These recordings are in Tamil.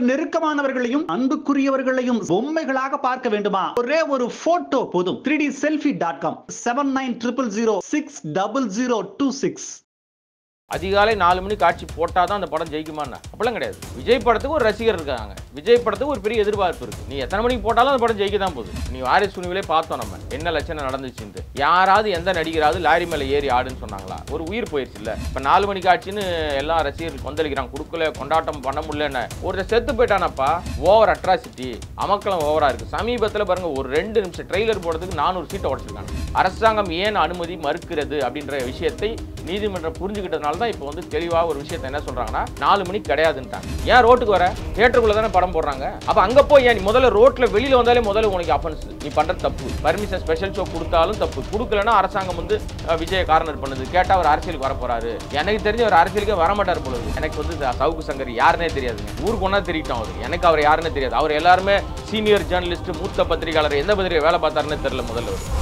நெருக்கமானவர்களையும் அன்புக்குரியவர்களையும் பொம்மைகளாக பார்க்க வேண்டுமா ஒரே ஒரு போட்டோ போதும் three D selfie dot com seven nine triple zero six double zero two six அதிகாலை நாலு மணி காட்சி போட்டால் தான் அந்த படம் ஜெயிக்குமான்னு அப்படிலாம் கிடையாது விஜய் படத்துக்கு ஒரு ரசிகர் இருக்காங்க விஜய் படத்துக்கு ஒரு பெரிய எதிர்பார்ப்பு இருக்கு நீ எத்தனை மணிக்கு போட்டாலும் அந்த படம் ஜெயிக்க தான் போகுது நீ வாரிசு துணிவிலே பார்த்தோம் நம்ம என்ன லட்சணம் நடந்துச்சுன்னு யாராவது எந்த நடிகராவது லாரி மேலே ஏறி ஆடுன்னு சொன்னாங்களா ஒரு உயிர் போயிடுச்சு இல்ல இப்போ நாலு மணி காட்சின்னு எல்லா ரசிகர்கள் கொந்தளிக்கிறாங்க கொடுக்கல கொண்டாட்டம் பண்ண முடியலன்னு ஒருத்தர் செத்து போயிட்டானப்பா ஓவர் அட்ராசிட்டி அமக்கலம் ஓவரா இருக்கு சமீபத்தில் பாருங்க ஒரு ரெண்டு நிமிஷம் ட்ரெய்லர் போடுறதுக்கு நானூறு சீட்டை உடச்சிருக்காங்க அரசாங்கம் ஏன் அனுமதி மறுக்கிறது அப்படின்ற விஷயத்தை நீதிமன்றம் புரிஞ்சுக்கிட்டதுனால தான் இப்போ வந்து தெளிவாக ஒரு விஷயத்தை என்ன சொல்றாங்கன்னா நாலு மணிக்கு கிடையாதுன்ட்டாங்க ஏன் ரோட்டுக்கு வர தியேட்டருக்குள்ள தானே படம் போடுறாங்க அப்போ அங்கே போய் ஏன் நீ முதல்ல ரோட்ல வெளியில வந்தாலே முதல்ல உனக்கு அஃபென்ஸ் நீ பண்ற தப்பு பர்மிஷன் ஸ்பெஷல் ஷோ கொடுத்தாலும் தப்பு கொடுக்கலன்னா அரசாங்கம் வந்து அஹ், விஜய கார்னர் பண்ணுது கேட்டா அவர் அரசியலுக்கு வர போறாரு எனக்கு தெரிஞ்ச அவர் அரசியலுக்கே வர மாட்டார் போல இருக்கு. எனக்கு வந்து இந்த சவுக்கு சங்கர் யாருன்னே தெரியாது ஊருக்கு ஒன்றா தெரியட்டும் அவர் எனக்கு அவர் யாருன்னே தெரியாது அவர் எல்லாருமே சீனியர் ஜேர்னலிஸ்ட் மூத்த பத்திரிகையாளர் எந்த பத்திரிகை வேலை பார்த்தாருன்னு தெரியல முதல்ல அவர்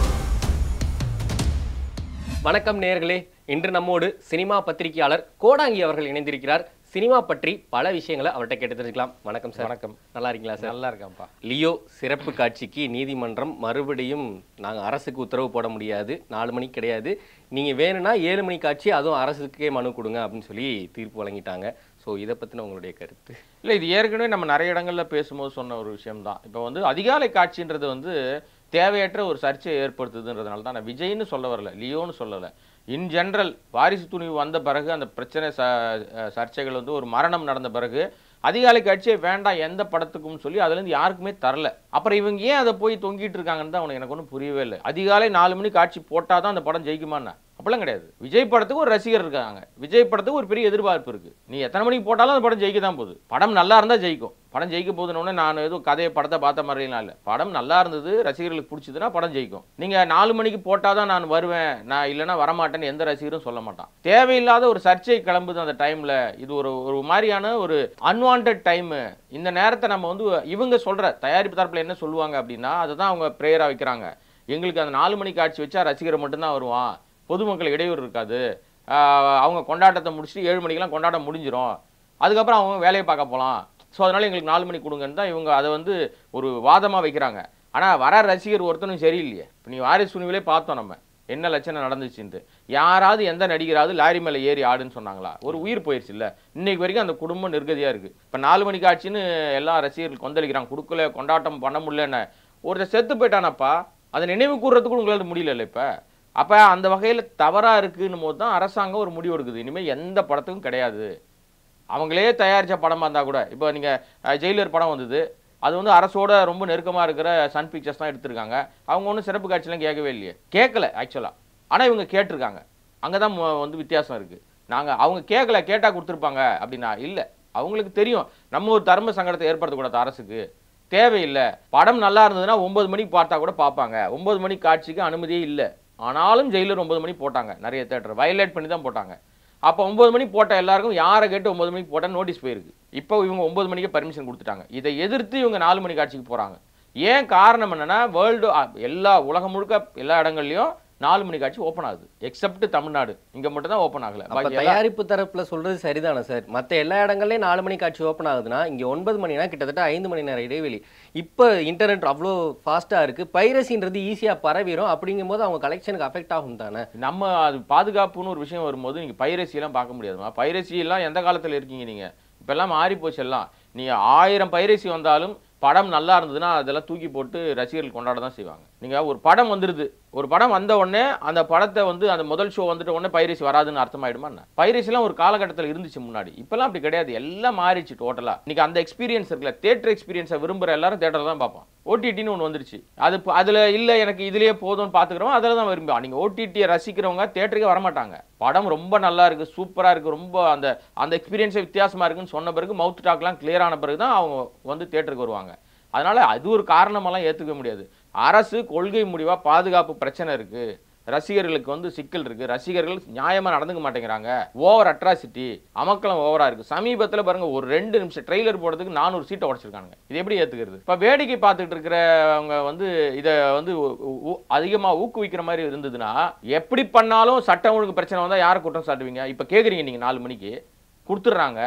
வணக்கம் நேயர்களே இன்று நம்மோடு சினிமா பத்திரிகையாளர் கோடாங்கி அவர்கள் இணைந்திருக்கிறார் சினிமா பற்றி பல விஷயங்களை அவர்கிட்ட கேட்டு தெரிஞ்சுக்கலாம் வணக்கம் சார் வணக்கம். நல்லா இருக்கீங்களா சார் நல்லா இருக்கான்ப்பா லியோ சிறப்பு காட்சிக்கு நீதிமன்றம் மறுபடியும் நாங்கள் அரசுக்கு உத்தரவு போட முடியாது நாலு மணிக்கு கிடையாது நீங்கள் வேணும்னா ஏழு மணி காட்சி அதுவும் அரசுக்கே மனு கொடுங்க அப்படின்னு சொல்லி தீர்ப்பு வழங்கிட்டாங்க ஸோ இதை பற்றின உங்களுடைய கருத்து இல்லை இது ஏற்கனவே நம்ம நிறைய இடங்கள்ல பேசும்போது சொன்ன ஒரு விஷயம் தான் இப்போ வந்து அதிகாலை காட்சின்றது வந்து தேவையற்ற ஒரு சர்ச்சையை ஏற்படுத்துதுன்றதுனால தான் நான் விஜய்னு சொல்ல வரல லியோன்னு சொல்லலை இன் ஜென்ரல் வாரிசு துணிவு வந்த பிறகு அந்த பிரச்சனை ச அஹ் சர்ச்சைகள் வந்து ஒரு மரணம் நடந்த பிறகு அதிகாலை காட்சியே வேண்டாம் எந்த படத்துக்கும் சொல்லி அதுலேருந்து யாருக்குமே தரல அப்புறம் இவங்க ஏன் அதை போய் தொங்கிட்டு இருக்காங்கன்னு தான் அவனுக்கு எனக்கு ஒன்றும் புரியவே இல்லை அதிகாலை நாலு மணி காட்சி போட்டால் தான் அந்த படம் ஜெயிக்குமான்னு அப்படிலாம் கிடையாது விஜய் படத்துக்கு ஒரு ரசிகர் இருக்காங்க விஜய் படத்துக்கு ஒரு பெரிய எதிர்பார்ப்பு இருக்கு நீ எத்தனை மணிக்கு போட்டாலும் அந்த படம் ஜெயிக்க தான் போகுது படம் நல்லா இருந்தா ஜெயிக்கும் படம் ஜெயிக்க போகுதுன்னு நான் எதுவும் கதையை படத்தை பார்த்த மாதிரிலாம் இல்லை படம் நல்லா இருந்தது ரசிகர்களுக்கு பிடிச்சதுன்னா படம் ஜெயிக்கும் நீங்க நாலு மணிக்கு போட்டால் தான் நான் வருவேன் நான் இல்லைன்னா வரமாட்டேன்னு எந்த ரசிகரும் சொல்ல மாட்டான் தேவையில்லாத ஒரு சர்ச்சை கிளம்புது அந்த டைம்ல இது ஒரு ஒரு மாதிரியான ஒரு அன்வான்ட் டைம் இந்த நேரத்தை நம்ம வந்து இவங்க சொல்ற தயாரிப்பு தரப்புல என்ன சொல்லுவாங்க அப்படின்னா அதை தான் அவங்க ப்ரேயரா வைக்கிறாங்க எங்களுக்கு அந்த நாலு மணி காட்சி வச்சா ரசிகர் மட்டும்தான் வருவான் பொதுமக்கள் இடையூறு இருக்காது ஆஹ் அவங்க கொண்டாட்டத்தை முடிச்சுட்டு ஏழு மணிக்கெல்லாம் கொண்டாட்டம் முடிஞ்சிரும் அதுக்கப்புறம் அவங்க வேலையை பார்க்க போகலாம் ஸோ அதனால எங்களுக்கு நாலு மணிக்கு கொடுங்கன்னு தான் இவங்க அதை வந்து ஒரு வாதமாக வைக்கிறாங்க ஆனால் வர ரசிகர் ஒருத்தனும் சரியில்லையே இப்போ நீ வாரிசு துணிவிலே பார்த்தோம் நம்ம என்ன லட்சணம் நடந்துச்சுன்ட்டு யாராவது எந்த நடிகராவது லாரி மேலே ஏறி ஆடுன்னு சொன்னாங்களா ஒரு உயிர் போயிடுச்சு இல்லை இன்னைக்கு வரைக்கும் அந்த குடும்பம் நிர்கதியாக இருக்குது இப்போ நாலு மணிக்கு ஆச்சுன்னு எல்லா ரசிகர்கள் கொந்தளிக்கிறாங்க கொடுக்கல கொண்டாட்டம் பண்ண முடியலன்னு ஒருத்தர் செத்து போயிட்டானப்பா அதை நினைவு கூறுறதுக்கு உங்களால் முடியல இப்போ அப்போ அந்த வகையில் தவறாக இருக்குன்னும் போது தான் அரசாங்கம் ஒரு முடிவு எடுக்குது இனிமேல் எந்த படத்துக்கும் கிடையாது அவங்களே தயாரித்த படமாக இருந்தால் கூட இப்போ நீங்கள் ஜெயிலர் படம் வந்தது அது வந்து அரசோட ரொம்ப நெருக்கமாக இருக்கிற சன் பிக்சர்ஸ் தான் எடுத்திருக்காங்க அவங்க ஒன்றும் சிறப்பு காட்சிலாம் கேட்கவே இல்லையே கேட்கல ஆக்சுவலாக ஆனால் இவங்க கேட்டிருக்காங்க அங்கே தான் மு- வந்து வித்தியாசம் இருக்குது நாங்கள் அவங்க கேட்கல கேட்டால் கொடுத்துருப்பாங்க அப்படின்னா இல்லை அவங்களுக்கு தெரியும் நம்ம ஒரு தர்ம சங்கடத்தை ஏற்படுத்தக்கூடாது அரசுக்கு தேவையில்லை படம் நல்லா இருந்ததுன்னா ஒன்பது மணிக்கு பார்த்தா கூட பார்ப்பாங்க ஒன்பது மணி காட்சிக்கு அனுமதியே இல்லை ஆனாலும் ஜெயிலர் ஒன்பது மணி போட்டாங்க நிறைய தேட்டர் வயலேட் பண்ணி தான் போட்டாங்க அப்போ ஒன்பது மணி போட்ட எல்லாருக்கும் யாரை கேட்டு ஒன்பது மணிக்கு போட்டால் நோட்டீஸ் போயிருக்கு இப்போ இவங்க ஒன்பது மணிக்கு பர்மிஷன் கொடுத்துட்டாங்க இதை எதிர்த்து இவங்க நாலு மணி காட்சிக்கு போகிறாங்க ஏன் காரணம் என்னன்னா வேர்ல்டு எல்லா உலகம் முழுக்க எல்லா இடங்கள்லையும் நாலு மணி காட்சி ஓப்பன் ஆகுது எக்ஸப்ட் தமிழ்நாடு இங்கே மட்டும் தான் ஓப்பன் ஆகல அப்ப பாக்கி எல்லா- தயாரிப்பு தரப்புல சொல்றது சரிதானே சார் மத்த எல்லா இடங்கள்லயும் நாலு மணி காட்சி ஓப்பன் ஆகுதுன்னா இங்க ஒன்பது மணினா கிட்டத்தட்ட ஐந்து மணி நேரம் இடைவெளி இப்போ இன்டர்நெட் அவ்வளோ ஃபாஸ்டா இருக்கு பைரசின்றது ஈஸியா பரவிடும் அப்படிங்கும்போது அவங்க கலெக்ஷனுக்கு அஃபெக்ட் ஆகும் தானே நம்ம அது பாதுகாப்புன்னு ஒரு விஷயம் வரும்போது நீங்கள் பைரசியெல்லாம் பார்க்க முடியாதுமா பைரசி எல்லாம் எந்த காலத்தில் இருக்கீங்க நீங்கள் இப்போல்லாம் மாறி போச்சு எல்லாம் நீங்கள் ஆயிரம் பைரசி வந்தாலும் படம் நல்லா இருந்ததுன்னா அதெல்லாம் தூக்கி போட்டு ரசிகர்கள் கொண்டாட தான் செய்வாங்க நீங்கள் ஒரு படம் வந்துடுது ஒரு படம் வந்த உடனே அந்த படத்தை வந்து அந்த முதல் ஷோ வந்துட்ட உடனே பைரசி வராதுன்னு அர்த்தமாயிடுமா என்ன பைரசிலாம் ஒரு காலகட்டத்தில் இருந்துச்சு முன்னாடி இப்போல்லாம் அப்படி கிடையாது எல்லாம் மாறிடுச்சு டோட்டலாக இன்னைக்கு அந்த எக்ஸ்பீரியன்ஸ் இருக்குல்ல தேட்டர் எக்ஸ்பீரியன்ஸை விரும்புகிற எல்லாரும் தேட்டர் தான் பார்ப்போம் ஓடிடின்னு ஒன்று வந்துருச்சு அது இப்போ அதில் இல்லை எனக்கு இதுலயே போதும்னு பார்த்துக்கிறோம் அதில் தான் விரும்பி நீங்கள் ஓடிடியை ரசிக்கிறவங்க தேட்டருக்கே வரமாட்டாங்க படம் ரொம்ப நல்லா இருக்கு சூப்பராக இருக்கு ரொம்ப அந்த அந்த எக்ஸ்பீரியன்ஸே வித்தியாசமா இருக்குன்னு சொன்ன பிறகு மவுத் டாக்லாம் கிளியர் ஆன பிறகு தான் அவங்க வந்து தேட்டருக்கு வருவாங்க அதனால அது ஒரு காரணமெல்லாம் ஏற்றுக்க முடியாது அரசு கொள்கை முடிவா பாதுகாப்பு பிரச்சனை இருக்கு ரசிகர்களுக்கு வந்து சிக்கல் இருக்கு ரசிகர்கள் நியாயமா நடந்துக்க மாட்டேங்கிறாங்க ஓவர் அட்ராசிட்டி அமக்கலம் ஓவரா இருக்கு சமீபத்துல பாருங்க ஒரு ரெண்டு நிமிஷம் ட்ரெய்லர் போடுறதுக்கு நானூறு சீட்டை உடச்சிருக்காங்க இது எப்படி ஏத்துக்கிறது இப்ப வேடிக்கை பார்த்துட்டு இருக்கிறவங்க வந்து இதை வந்து ஊ- ஊ- அதிகமா ஊக்குவிக்கிற மாதிரி இருந்ததுன்னா எப்படி பண்ணாலும் சட்டம் ஒழுங்கு பிரச்சனை வந்தா யாரை குற்றம் சாட்டுவீங்க இப்ப கேக்குறீங்க நீங்க நாலு மணிக்கு கொடுத்துட்றாங்க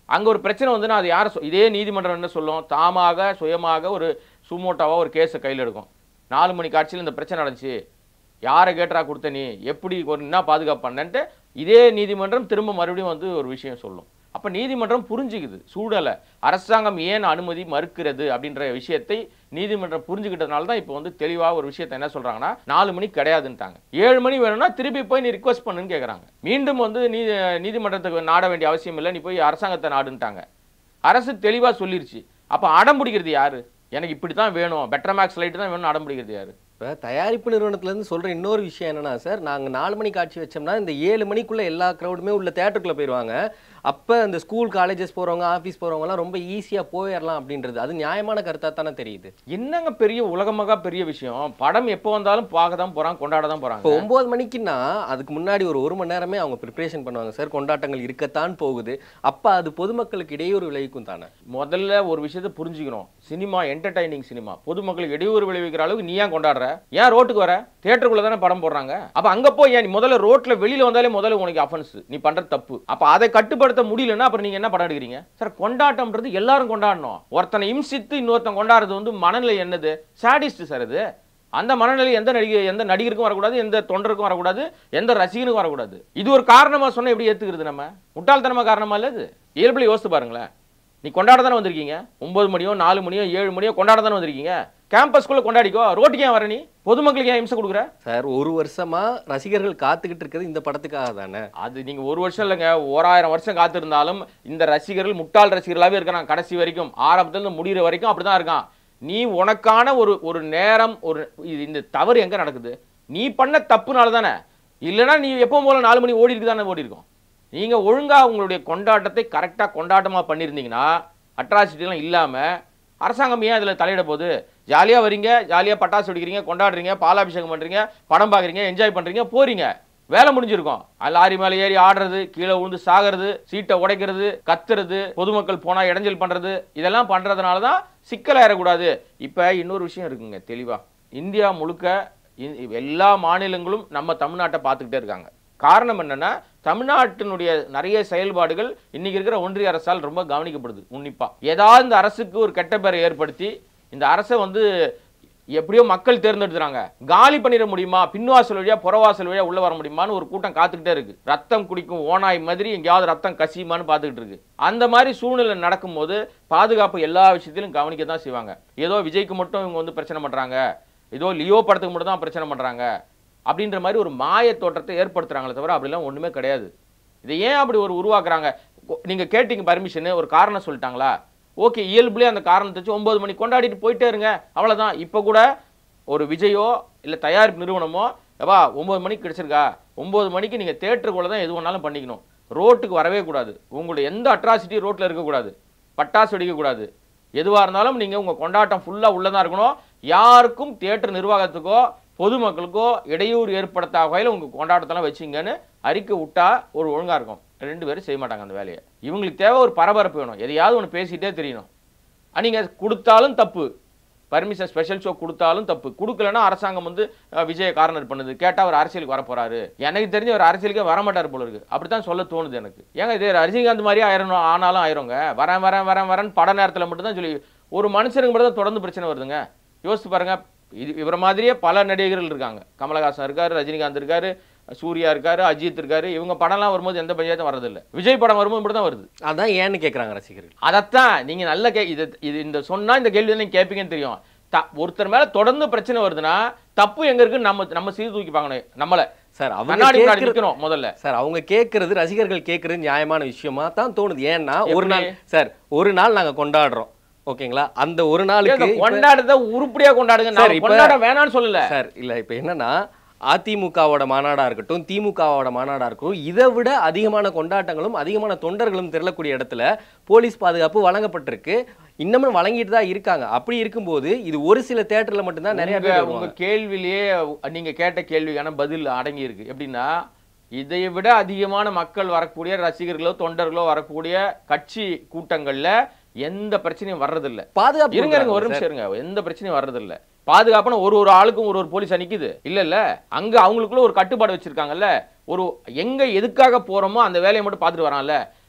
அங்க ஒரு பிரச்சனை வந்துன்னா அது யார் இதே நீதிமன்றம் என்ன சொல்லும் தாமாக சுயமாக ஒரு சுமோட்டாவா ஒரு கேஸை கையில் எடுக்கும் நாலு மணி காட்சியில் இந்த பிரச்சனை நடந்துச்சு யாரை கேட்டரா கொடுத்த நீ எப்படி ஒரு என்ன பாதுகாப்பு பண்ணன்ட்டு இதே நீதிமன்றம் திரும்ப மறுபடியும் வந்து ஒரு விஷயம் சொல்லும் அப்ப நீதிமன்றம் புரிஞ்சுக்குது சூழலை அரசாங்கம் ஏன் அனுமதி மறுக்கிறது அப்படின்ற விஷயத்தை நீதிமன்றம் புரிஞ்சுக்கிட்டதுனால தான் இப்போ வந்து தெளிவா ஒரு விஷயத்தை என்ன சொல்றாங்கன்னா நாலு மணி கிடையாதுன்ட்டாங்க ஏழு மணி வேணும்னா திருப்பி போய் நீ ரிக்வஸ்ட் பண்ணுன்னு கேட்குறாங்க மீண்டும் வந்து நீதி நீதிமன்றத்துக்கு நாட வேண்டிய அவசியம் இல்லை நீ போய் அரசாங்கத்தை நாடுன்ட்டாங்க அரசு தெளிவா சொல்லிருச்சு அப்ப அடம் பிடிக்கிறது யாரு எனக்கு இப்படி தான் வேணும் பெட்டர் மேக்ஸ் லைட் தான் வேணும் அடம் பிடிக்கிறது யாரு இப்போ தயாரிப்பு நிறுவனத்துலேருந்து சொல்கிற இன்னொரு விஷயம் என்னன்னா சார் நாங்கள் நாலு மணி காட்சி வச்சோம்னா இந்த ஏழு மணிக்குள்ளே எல்லா க்ரௌடுமே உள்ள தேட்டருக்குள்ளே போயிடுவாங்க அப்போ இந்த ஸ்கூல் காலேஜஸ் போகிறவங்க ஆஃபீஸ் போகிறவங்கலாம் ரொம்ப ஈஸியாக போயிடலாம் அப்படின்றது அது நியாயமான கருத்தாக தானே தெரியுது என்னங்க பெரிய உலகமாக பெரிய விஷயம் படம் எப்போ வந்தாலும் பார்க்க தான் போறாங்க கொண்டாட தான் இப்போ போறாங்க ஒம்பது மணிக்குன்னா அதுக்கு முன்னாடி ஒரு ஒரு மணி நேரமே அவங்க ப்ரிப்பரேஷன் பண்ணுவாங்க சார் கொண்டாட்டங்கள் இருக்கத்தான் போகுது அப்போ அது பொதுமக்களுக்கு இடையூறு விளைவிக்கும் தானே முதல்ல ஒரு விஷயத்தை புரிஞ்சுக்கணும் சினிமா என்டர்டைனிங் சினிமா பொதுமக்களுக்கு இடையூறு விளைவிக்கிற அளவுக்கு நீ ஏன் கொண்டாடுற ஏன் ரோட்டுக்கு வர தியேட்டருக்குள்ள தானே படம் போடுறாங்க அப்ப அங்க போய் ஏன் நீ முதல்ல ரோட்ல வெளியில வந்தாலே முதல்ல உனக்கு அஃபென்ஸ் நீ பண்ற தப்பு அப்ப அதை கட்டுப்படுத்த முடியலன்னா அப்புறம் நீங்க என்ன படம் எடுக்கிறீங்க சார் கொண்டாட்டம்ன்றது எல்லாரும் கொண்டாடணும் ஒருத்தனை இம்சித்து இன்னொருத்தன் கொண்டாடுறது வந்து மனநிலை என்னது சாடிஸ்ட் சார் இது அந்த மனநிலை எந்த நடிகை எந்த நடிகருக்கும் வரக்கூடாது எந்த தொண்டருக்கும் வரக்கூடாது எந்த ரசிகனுக்கும் வரக்கூடாது இது ஒரு காரணமா சொன்னா எப்படி ஏத்துக்கிறது நம்ம முட்டாள்தனமா காரணமா இல்ல இது இயல்புல யோசித்து பாருங்களேன் நீ கொண்டாட தானே வந்திருக்கீங்க ஒன்பது மணியோ நாலு மணியோ ஏழு மணியோ கொண்டாட தானே வந்திருக்கீங்க கேம்பஸ்குள்ள கொண்டாடிக்கோ ரோட்டுக்கு ஏன் வர நீ பொதுமக்களுக்கு ஏன் இம்சை கொடுக்குற சார் ஒரு வருஷமா ரசிகர்கள் காத்துக்கிட்டு இருக்கிறது இந்த படத்துக்காக தானே அது நீங்க ஒரு வருஷம் இல்லைங்க ஓராயிரம் வருஷம் காத்திருந்தாலும் இந்த ரசிகர்கள் முட்டாள் ரசிகர்களாவே இருக்கிறான் கடைசி வரைக்கும் ஆரம்பத்துல இருந்து முடிகிற வரைக்கும் அப்படிதான் இருக்கான் நீ உனக்கான ஒரு ஒரு நேரம் ஒரு இது இந்த தவறு எங்க நடக்குது நீ பண்ண தப்புனால தானே இல்லைன்னா நீ எப்பவும் போல நாலு மணி ஓடி இருக்கு தானே ஓடி இருக்கும் நீங்க ஒழுங்கா உங்களுடைய கொண்டாட்டத்தை கரெக்டா கொண்டாட்டமா பண்ணியிருந்தீங்கன்னா அட்ராசிட்டிலாம் இல்லாம அரசாங்கம் ஏன் இதுல தலையிட போகுது ஜாலியா வரீங்க ஜாலியா பட்டாசு வெடிக்கிறீங்க கொண்டாடுறீங்க பாலாபிஷேகம் பண்றீங்க படம் பார்க்குறீங்க என்ஜாய் பண்றீங்க போறீங்க வேலை முடிஞ்சிருக்கும் அது லாரி மேலே ஏறி ஆடுறது கீழே விழுந்து சாகிறது சீட்டை உடைக்கிறது கத்துறது பொதுமக்கள் போனா இடைஞ்சல் பண்றது இதெல்லாம் பண்றதுனால தான் சிக்கலாயிடக்கூடாது இப்ப இன்னொரு விஷயம் இருக்குங்க தெளிவா இந்தியா முழுக்க இ- எல்லா மாநிலங்களும் நம்ம தமிழ்நாட்டை பார்த்துக்கிட்டே இருக்காங்க காரணம் என்னன்னா தமிழ்நாட்டினுடைய நிறைய செயல்பாடுகள் இன்னைக்கு இருக்கிற ஒன்றிய அரசால் ரொம்ப கவனிக்கப்படுது உன்னிப்பா ஏதாவது இந்த அரசுக்கு ஒரு கெட்ட பேரை ஏற்படுத்தி இந்த அரசை வந்து எப்படியோ மக்கள் தேர்ந்தெடுத்துறாங்க காலி பண்ணிட முடியுமா பின்வாசல் வழியா புறவாசல் வழியா உள்ள வர முடியுமான்னு ஒரு கூட்டம் காத்துக்கிட்டே இருக்கு ரத்தம் குடிக்கும் ஓனாய் மாதிரி எங்கேயாவது ரத்தம் கசியுமான்னு பார்த்துக்கிட்டு இருக்கு அந்த மாதிரி சூழ்நிலை நடக்கும்போது பாதுகாப்பு எல்லா விஷயத்திலும் கவனிக்க தான் செய்வாங்க ஏதோ விஜய்க்கு மட்டும் இவங்க வந்து பிரச்சனை பண்றாங்க ஏதோ லியோ படத்துக்கு மட்டும் தான் பிரச்சனை பண்றாங்க அப்படின்ற மாதிரி ஒரு மாய தோற்றத்தை ஏற்படுத்துறாங்களே தவிர அப்படிலாம் ஒண்ணுமே கிடையாது இதை ஏன் அப்படி ஒரு உருவாக்குறாங்க கொ- நீங்க கேட்டீங்க பர்மிஷன் ஒரு காரணம் சொல்லிட்டாங்களா ஓகே இயல்புலேயே அந்த காரணத்தை வச்சு ஒன்பது மணி கொண்டாடிட்டு போயிட்டே இருங்க அவ்வளவுதான் இப்போ கூட ஒரு விஜயோ இல்ல தயாரிப்பு நிறுவனமோ எப்பா ஒன்பது மணிக்கு கிடைச்சிருக்கா ஒன்பது மணிக்கு நீங்க தேட்டருக்குள்ள தான் எது வேணாலும் பண்ணிக்கணும் ரோட்டுக்கு வரவே கூடாது உங்களுடைய எந்த அட்ராசிட்டி ரோட்ல இருக்கக்கூடாது பட்டாசு வெடிக்கக்கூடாது எதுவா இருந்தாலும் நீங்க உங்க கொண்டாட்டம் ஃபுல்லா உள்ளதா இருக்கணும் யாருக்கும் தியேட்டர் நிர்வாகத்துக்கோ பொதுமக்களுக்கோ இடையூறு ஏற்படுத்தாத வகையில் உங்க கொண்டாட்டத்தெல்லாம் வச்சிங்கன்னு அறிக்கை விட்டா ஒரு ஒழுங்கா இருக்கும் ரெண்டு பேரும் செய்ய மாட்டாங்க அந்த வேலையை இவங்களுக்கு தேவை ஒரு பரபரப்பு வேணும் எதையாவது ஒன்று பேசிட்டே தெரியணும் அஹ் நீங்க கொடுத்தாலும் தப்பு பர்மிஷன் ஸ்பெஷல் ஷோ கொடுத்தாலும் தப்பு கொடுக்கலன்னா அரசாங்கம் வந்து அஹ், விஜய கார்னர் பண்ணுது கேட்டா அவர் அரசியலுக்கு வர போறாரு எனக்கு தெரிஞ்ச அவர் அரசியலுக்கே வர மாட்டார் போல இருக்கு அப்படித்தான் சொல்ல தோணுது எனக்கு ஏங்க இது ரஜினிகாந்த் மாதிரியே ஆயிரணும் ஆனாலும் ஆயிருங்க வரேன் வரேன் வரேன் வரேன் பட நேரத்தில் மட்டும் தான் சொல்லி ஒரு மனுஷனுக்கு மட்டும் தான் தொடர்ந்து பிரச்சனை வருதுங்க யோசிச்சு பாருங்க இது இவரை மாதிரியே பல நடிகர்கள் இருக்காங்க கமலஹாசன் இருக்காரு ரஜினிகாந்த் இருக்காரு சூர்யா இருக்காரு அஜித் இருக்காரு இவங்க படம்லாம் வரும்போது எந்த பஞ்சாயத்தும் வரதில்லை விஜய் படம் வரும்போது மட்டும் தான் வருது அதான் ஏன்னு கேட்குறாங்க ரசிகர்கள் அதைத்தான் நீங்க நல்ல கே இது இது இந்த சொன்னா இந்த கேள்வி நீங்க கேட்பீங்கன்னு தெரியும் த- ஒருத்தர் மேல தொடர்ந்து பிரச்சனை வருதுன்னா தப்பு எங்க இருக்கு நம்ம நம்ம சீர் தூக்கி பார்க்கணும் நம்மள சார் அவங்க கண்ணாடி முன்னாடி கேட்கறது நிக்கணும் முதல்ல சார் அவங்க கேட்கறது ரசிகர்கள் கேட்கறது நியாயமான விஷயமா தான் தோணுது ஏன்னா ஒரு எப்படி? நாள் சார் ஒரு நாள் நாங்க கொண்டாடுறோம் ஓகேங்களா அந்த ஒரு நாளுக்கு ஏங்க, இப்ப- கொண்டாடுறத உருப்படியா கொண்டாடுங்க சார், நான் இப்ப- கொண்டாட வேணாம்னு சொல்லல சார் இல்ல இப்ப என்னன்னா அதிமுகவோட மாநாடா இருக்கட்டும் திமுகவோட மாநாடா இருக்கட்டும் இதை விட அதிகமான கொண்டாட்டங்களும் அதிகமான தொண்டர்களும் திரளக்கூடிய இடத்துல போலீஸ் பாதுகாப்பு வழங்கப்பட்டிருக்கு இன்னமும் வழங்கிட்டு தான் இருக்காங்க அப்படி இருக்கும்போது இது ஒரு சில தேட்டர்ல மட்டும்தான் நிறைய உங்க- பேர் உங்க வருவாங்க. கேள்வியிலேயே நீங்க கேட்ட கேள்விக்கான பதில் அடங்கி இருக்கு எப்படின்னா இதை விட அதிகமான மக்கள் வரக்கூடிய ரசிகர்களோ தொண்டர்களோ வரக்கூடிய கட்சி கூட்டங்கள்ல எந்த பிரச்சனையும் வர்றதில்ல பாதுகாப்பு இருங்க இருங்க ஒரு கொடுக்குறாங்க நிமிஷம் இருங்க எந்த பிரச்சனையும் வர்றதில்ல பாதுகாப்புனா ஒரு ஒரு ஆளுக்கும் ஒரு ஒரு போலீஸ் நிக்குது இல்ல இல்ல அங்க அவங்களுக்குள்ள ஒரு கட்டுப்பாடு வச்சிருக்காங்கல்ல ஒரு எங்க எதுக்காக போறோமோ அந்த வேலையை மட்டும் பார்த்துட்டு வரான்ல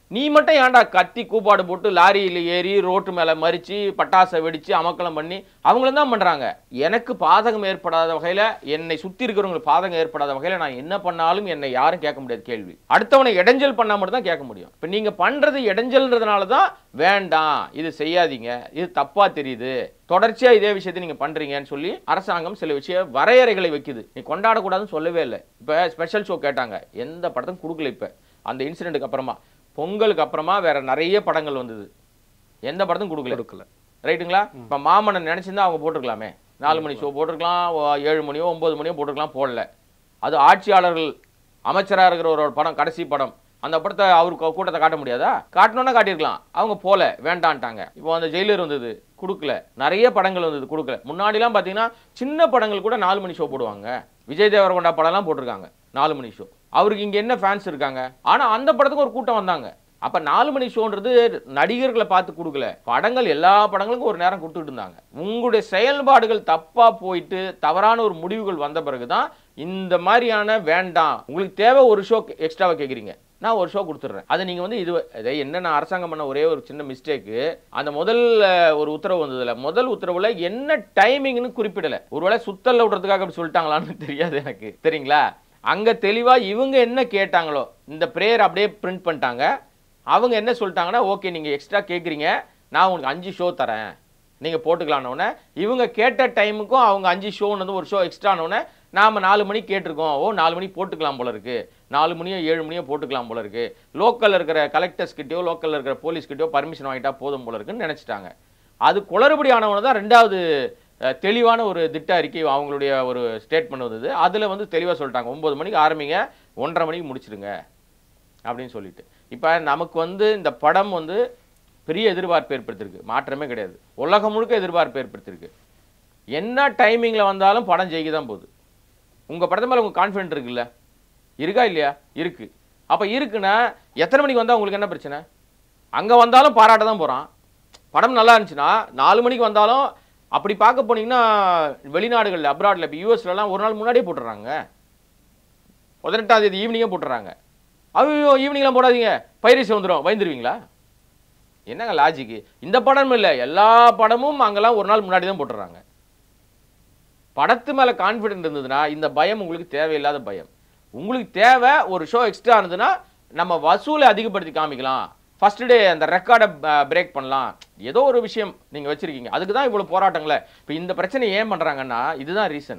நீ மட்டும் ஏன்டா கத்தி கூப்பாடு போட்டு லாரியில் ஏறி ரோட்டு மேலே மறித்து பட்டாசை வெடித்து அமக்கலம் பண்ணி அவங்களும் தான் பண்ணுறாங்க எனக்கு பாதகம் ஏற்படாத வகையில் என்னை சுற்றி இருக்கிறவங்களுக்கு பாதகம் ஏற்படாத வகையில் நான் என்ன பண்ணாலும் என்னை யாரும் கேட்க முடியாது கேள்வி அடுத்தவனை இடைஞ்சல் பண்ணால் மட்டும் தான் கேட்க முடியும் இப்போ நீங்கள் பண்ணுறது இடைஞ்சல்ன்றதுனால தான் வேண்டாம் இது செய்யாதீங்க இது தப்பாக தெரியுது தொடர்ச்சியாக இதே விஷயத்தை நீங்கள் பண்ணுறீங்கன்னு சொல்லி அரசாங்கம் சில விஷய வரையறைகளை வைக்குது நீ கொண்டாடக்கூடாதுன்னு சொல்லவே இல்லை இப்போ ஸ்பெஷல் ஷோ கேட்டாங்க எந்த படத்தும் கொடுக்கல இப்போ அந்த இன்சிடென்ட்டுக்கு அப்புறமா பொங்கலுக்கு அப்புறமா வேற நிறைய படங்கள் வந்தது எந்த படத்தும் கொடுக்கல கொடுக்கல ரைட்டுங்களா இப்போ மாமன்னன் நினச்சிருந்தா அவங்க போட்டிருக்கலாமே நாலு மணி ஷோ போட்டிருக்கலாம் ஓ- ஏழு மணியோ ஒன்பது மணியோ போட்டிருக்கலாம் போடல அது ஆட்சியாளர்கள் அமைச்சராக இருக்கிற ஒரு படம் கடைசி படம் அந்த படத்தை அவருக்கு கூட்டத்தை காட்ட முடியாதா காட்டணும்னா காட்டியிருக்கலாம் அவங்க போல வேண்டான்ட்டாங்க இப்போ அந்த ஜெயிலர் வந்தது கொடுக்கல நிறைய படங்கள் வந்தது கொடுக்கல முன்னாடிலாம் பார்த்தீங்கன்னா சின்ன படங்கள் கூட நாலு மணி ஷோ போடுவாங்க விஜய் தேவரகொண்டா படம்லாம் போட்டிருக்காங்க நாலு மணி ஷோ அவருக்கு இங்கே என்ன ஃபேன்ஸ் இருக்காங்க ஆனால் அந்த படத்துக்கு ஒரு கூட்டம் வந்தாங்க அப்ப நாலு மணி ஷோன்றது நடிகர்களை பார்த்து கொடுக்கல படங்கள் எல்லா படங்களுக்கும் ஒரு நேரம் கொடுத்துட்டு இருந்தாங்க உங்களுடைய செயல்பாடுகள் தப்பா போயிட்டு தவறான ஒரு முடிவுகள் வந்த பிறகுதான் இந்த மாதிரியான வேண்டாம் உங்களுக்கு தேவை ஒரு ஷோ எக்ஸ்ட்ராவா கேக்குறீங்க நான் ஒரு ஷோ கொடுத்துட்றேன் அதை நீங்க வந்து இது இதை என்ன அரசாங்கம் பண்ண ஒரே ஒரு சின்ன மிஸ்டேக்கு அந்த முதல் அஹ், ஒரு உத்தரவு வந்ததுல முதல் உத்தரவுல என்ன டைமிங்னு குறிப்பிடல ஒருவேளை சுத்தல்ல விடுறதுக்காக அப்படி சொல்லிட்டாங்களான்னு தெரியாது எனக்கு சரிங்களா அங்க தெளிவா இவங்க என்ன கேட்டாங்களோ இந்த பிரேயர் அப்படியே பிரிண்ட் பண்ணிட்டாங்க அவங்க என்ன சொல்லிட்டாங்கன்னா ஓகே நீங்கள் எக்ஸ்ட்ரா கேட்குறீங்க நான் உங்களுக்கு அஞ்சு ஷோ தரேன் நீங்கள் போட்டுக்கலான்னொன்னே இவங்க கேட்ட டைமுக்கும் அவங்க அஞ்சு ஷோன்னு வந்து ஒரு ஷோ எக்ஸ்ட்ரானோடனே நாம் நாலு மணிக்கு கேட்டிருக்கோம் ஓ நாலு மணிக்கு போட்டுக்கலாம் போல இருக்கு நாலு மணியோ ஏழு மணியோ போட்டுக்கலாம் போல இருக்கு லோக்கலில் இருக்கிற கலெக்டர்ஸ் கிட்டயோ லோக்கலில் இருக்கிற போலீஸ் கிட்டயோ பர்மிஷன் வாங்கிட்டா போதும் போல இருக்குன்னு நினச்சிட்டாங்க அது குளறுபடி ஆனவன தான் ரெண்டாவது அஹ், தெளிவான ஒரு திட்ட அறிக்கை அவங்களுடைய ஒரு ஸ்டேட்மெண்ட் வந்தது அதில் வந்து தெளிவாக சொல்லிட்டாங்க ஒம்பது மணிக்கு ஆரம்பிங்க ஒன்றரை மணிக்கு முடிச்சிடுங்க அப்படின்னு சொல்லிட்டு இப்போ நமக்கு வந்து இந்த படம் வந்து பெரிய எதிர்பார்ப்பு ஏற்படுத்திருக்கு மாற்றமே கிடையாது உலகம் முழுக்க எதிர்பார்ப்பு ஏற்படுத்திருக்கு என்ன டைமிங்கில் வந்தாலும் படம் ஜெயிக்க தான் போகுது உங்கள் படத்து மேலே உங்கள் கான்ஃபிடென்ட் இருக்குல்ல இருக்கா இல்லையா இருக்கு அப்போ இருக்குன்னா எத்தனை மணிக்கு வந்தால் உங்களுக்கு என்ன பிரச்சனை அங்கே வந்தாலும் பாராட்ட தான் போகிறான் படம் நல்லா இருந்துச்சுன்னா நாலு மணிக்கு வந்தாலும் அப்படி பார்க்க போனீங்கன்னா வெளிநாடுகளில் அப்ராடில் இப்போ யூஎஸ்லலாம் ஒரு நாள் முன்னாடியே போட்டுடுறாங்க பதினெட்டாம் தேதி ஈவினிங்கே போட்டுறாங்க ஐயோ ஈவினிங்லாம் போடாதீங்க பைரசி வந்துடும் பயந்துருவீங்களா என்னங்க லாஜிக்கு இந்த படம் இல்லை எல்லா படமும் அங்கெல்லாம் ஒரு நாள் முன்னாடி தான் போட்டுறாங்க படத்து மேலே கான்ஃபிடென்ட் இருந்ததுன்னா இந்த பயம் உங்களுக்கு தேவையில்லாத பயம் உங்களுக்கு தேவை ஒரு ஷோ எக்ஸ்ட்ரா இருந்ததுன்னா நம்ம வசூலை அதிகப்படுத்தி காமிக்கலாம் ஃபர்ஸ்ட் டே அந்த ரெக்கார்டை பிரேக் பண்ணலாம் ஏதோ ஒரு விஷயம் நீங்கள் வச்சிருக்கீங்க அதுக்கு தான் இவ்வளோ போராட்டங்களே இப்போ இந்த பிரச்சனை ஏன் பண்ணுறாங்கன்னா இதுதான் ரீசன்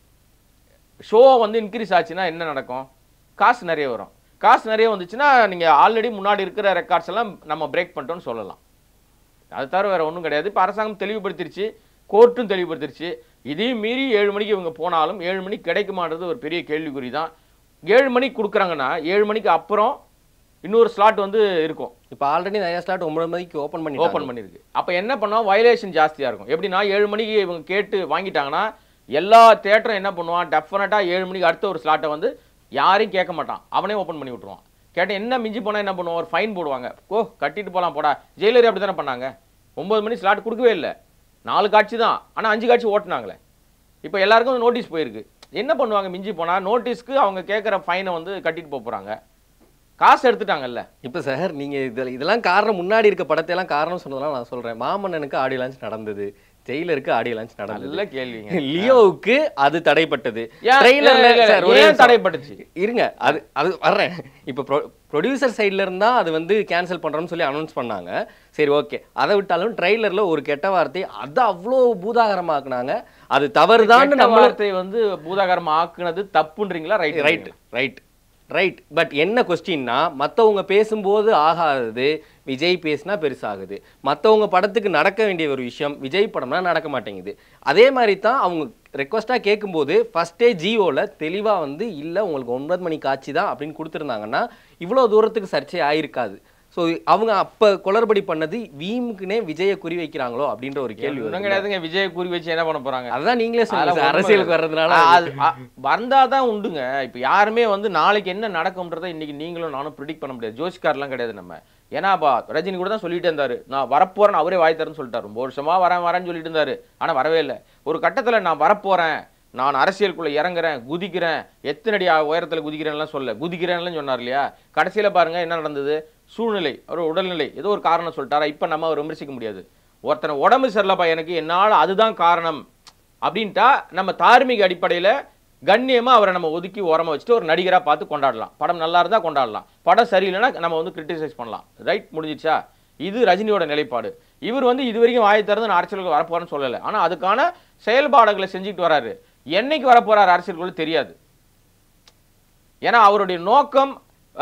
ஷோ வந்து இன்க்ரீஸ் ஆச்சுன்னா என்ன நடக்கும் காசு நிறைய வரும் காசு நிறைய வந்துச்சுன்னா நீங்கள் ஆல்ரெடி முன்னாடி இருக்கிற ரெக்கார்ட்ஸ் எல்லாம் நம்ம பிரேக் பண்ணிட்டோம்னு சொல்லலாம் அது தவிர வேற ஒன்றும் கிடையாது இப்போ அரசாங்கம் தெளிவுபடுத்திருச்சு கோர்ட்டும் தெளிவுபடுத்திருச்சு இதையும் மீறி ஏழு மணிக்கு இவங்க போனாலும் ஏழு மணிக்கு கிடைக்குமான்றது ஒரு பெரிய கேள்விக்குறி தான் ஏழு மணிக்கு கொடுக்குறாங்கன்னா ஏழு மணிக்கு அப்புறம் இன்னொரு ஸ்லாட் வந்து இருக்கும் இப்போ ஆல்ரெடி நிறைய ஸ்லாட் ஒன்பது மணிக்கு ஓப்பன் பண்ணி ஓப்பன் பண்ணியிருக்கு அப்போ என்ன பண்ணோம் வயலேஷன் ஜாஸ்தியாக இருக்கும் எப்படின்னா ஏழு மணிக்கு இவங்க கேட்டு வாங்கிட்டாங்கன்னா எல்லா தேட்டரும் என்ன பண்ணுவான் டெஃபினட்டாக ஏழு மணிக்கு அடுத்த ஒரு ஸ்லாட்டை வந்து யாரையும் கேட்க மாட்டான் அவனே ஓப்பன் பண்ணி விட்ருவான் கேட்டேன் என்ன மிஞ்சி போனால் என்ன பண்ணுவோம் ஒரு ஃபைன் போடுவாங்க ஓ கட்டிட்டு போகலாம் போடா ஜெயிலர் அப்படி தானே பண்ணாங்க ஒம்பது மணி ஸ்லாட் கொடுக்கவே இல்லை நாலு காட்சி தான் ஆனால் அஞ்சு காட்சி ஓட்டுனாங்களே இப்போ எல்லாருக்கும் நோட்டீஸ் போயிருக்கு என்ன பண்ணுவாங்க மிஞ்சி போனால் நோட்டீஸ்க்கு அவங்க கேட்குற ஃபைனை வந்து கட்டிட்டு போக போகிறாங்க காசு எடுத்துட்டாங்கல்ல இப்போ சார் நீங்க இதில் இதெல்லாம் காரணம் முன்னாடி இருக்க படத்தை எல்லாம் காரணம் சொன்னதெல்லாம் நான் சொல்றேன் மாமன்னனுக்கு ஆடியோ லான்ச் நடந்தது ஜெயிலருக்கு ஆடியோ லான்ச் நடந்தது நல்ல கேள்விங்க லியோவுக்கு அது தடைப்பட்டது ஏன் ட்ரெய்லர்ல இல்ல, இல்ல, சார் ஒரே ஏன் நிமிஷம். தடைப்பட்டுச்சு இருங்க அது அது வர்றேன் இப்போ ப்ரொடியூசர் சைடுல இருந்தா அது வந்து கேன்சல் பண்றோம்னு சொல்லி அனௌன்ஸ் பண்ணாங்க சரி ஓகே அதை விட்டாலும் ட்ரெய்லர்ல ஒரு கெட்ட வார்த்தை அதை அவ்வளோ பூதாகரமாக்குனாங்க அது தவறுதான் கெட்ட நம்ம வார்த்தை வந்து பூதாகரம் ஆக்குனது தப்புன்றீங்களா right right right right but என்ன கொஸ்டின்னா மற்றவங்க பேசும்போது ஆகாதது விஜய் பேசினா பெருசாகுது மற்றவங்க படத்துக்கு நடக்க வேண்டிய ஒரு விஷயம் விஜய் படம்னா நடக்க மாட்டேங்குது அதே மாதிரி தான் அவங்க ரெக்வஸ்ட்டாக கேட்கும்போது ஃபஸ்ட்டே ஜியோவில் தெளிவாக வந்து இல்லை உங்களுக்கு ஒன்பது மணி காட்சி தான் அப்படின்னு கொடுத்துருந்தாங்கன்னா இவ்வளோ தூரத்துக்கு சர்ச்சை ஆயிருக்காது ஸோ அவங்க அப்போ குளறுபடி பண்ணது வீமுக்குனே விஜயை குறி வைக்கிறாங்களோ அப்படின்ற ஒரு கேள்வி ஒண்ணும் வருது. கிடையாதுங்க விஜய் குறி வச்சு என்ன பண்ண போறாங்க அதான் நீங்களே சொல்லுங்க அதெல்லாம் சார், ஒண்ணும் அரசியலுக்கு கிடையாது. வர்றதுனால ஆ, அது அ, வந்தாதான் உண்டுங்க இப்ப யாருமே வந்து நாளைக்கு என்ன நடக்கும்ன்றதை இன்னைக்கு நீங்களும் நானும் ப்ரிடிக்ட் பண்ண முடியாது ஜோசிக்கார்லாம் கிடையாது நம்ம ஏன்னா பா ரஜினி கூட தான் சொல்லிட்டே இருந்தாரு நான் வரப்போறேன் அவரே வாய் தரேன்னு சொல்லிட்டாரு ரொம்ப வருஷமா வரேன் வரேன்னு சொல்லிட்டு இருந்தாரு ஆனா வரவே இல்லை ஒரு கட்டத்துல நான் வரப்போறேன் நான் அரசியலுக்குள்ள இறங்குறேன் குதிக்கிறேன் எத்தனை அடி உயரத்துல குதிக்கிறேன்லாம் சொல்ல குதிக்கிறேன்லாம் சொன்னார் இல்லையா கடைசியில பாருங்க என்ன நடந்தது சூழ்நிலை அவர் உடல்நிலை ஏதோ ஒரு காரணம் சொல்லிட்டாரா இப்போ நம்ம அவர் விமர்சிக்க முடியாது ஒருத்தனை உடம்பு சரியில்லப்பா எனக்கு என்னால் அதுதான் காரணம் அப்படின்ட்டா நம்ம தார்மீக அடிப்படையில் கண்ணியமாக அவரை நம்ம ஒதுக்கி ஓரமாக வச்சுட்டு ஒரு நடிகராக பார்த்து கொண்டாடலாம் படம் நல்லா இருந்தால் கொண்டாடலாம் படம் சரியில்லைன்னா நம்ம வந்து கிரிட்டிசைஸ் பண்ணலாம் ரைட் முடிஞ்சிச்சா இது ரஜினியோட நிலைப்பாடு இவர் வந்து இது வரைக்கும் வாயை திறந்து நான் அரசியலுக்கு வரப்போறேன்னு சொல்லலை ஆனால் அதுக்கான செயல்பாடுகளை செஞ்சுட்டு வராரு என்னைக்கு வரப்போறாரு அரசியலுக்குள்ள தெரியாது ஏன்னா அவருடைய நோக்கம்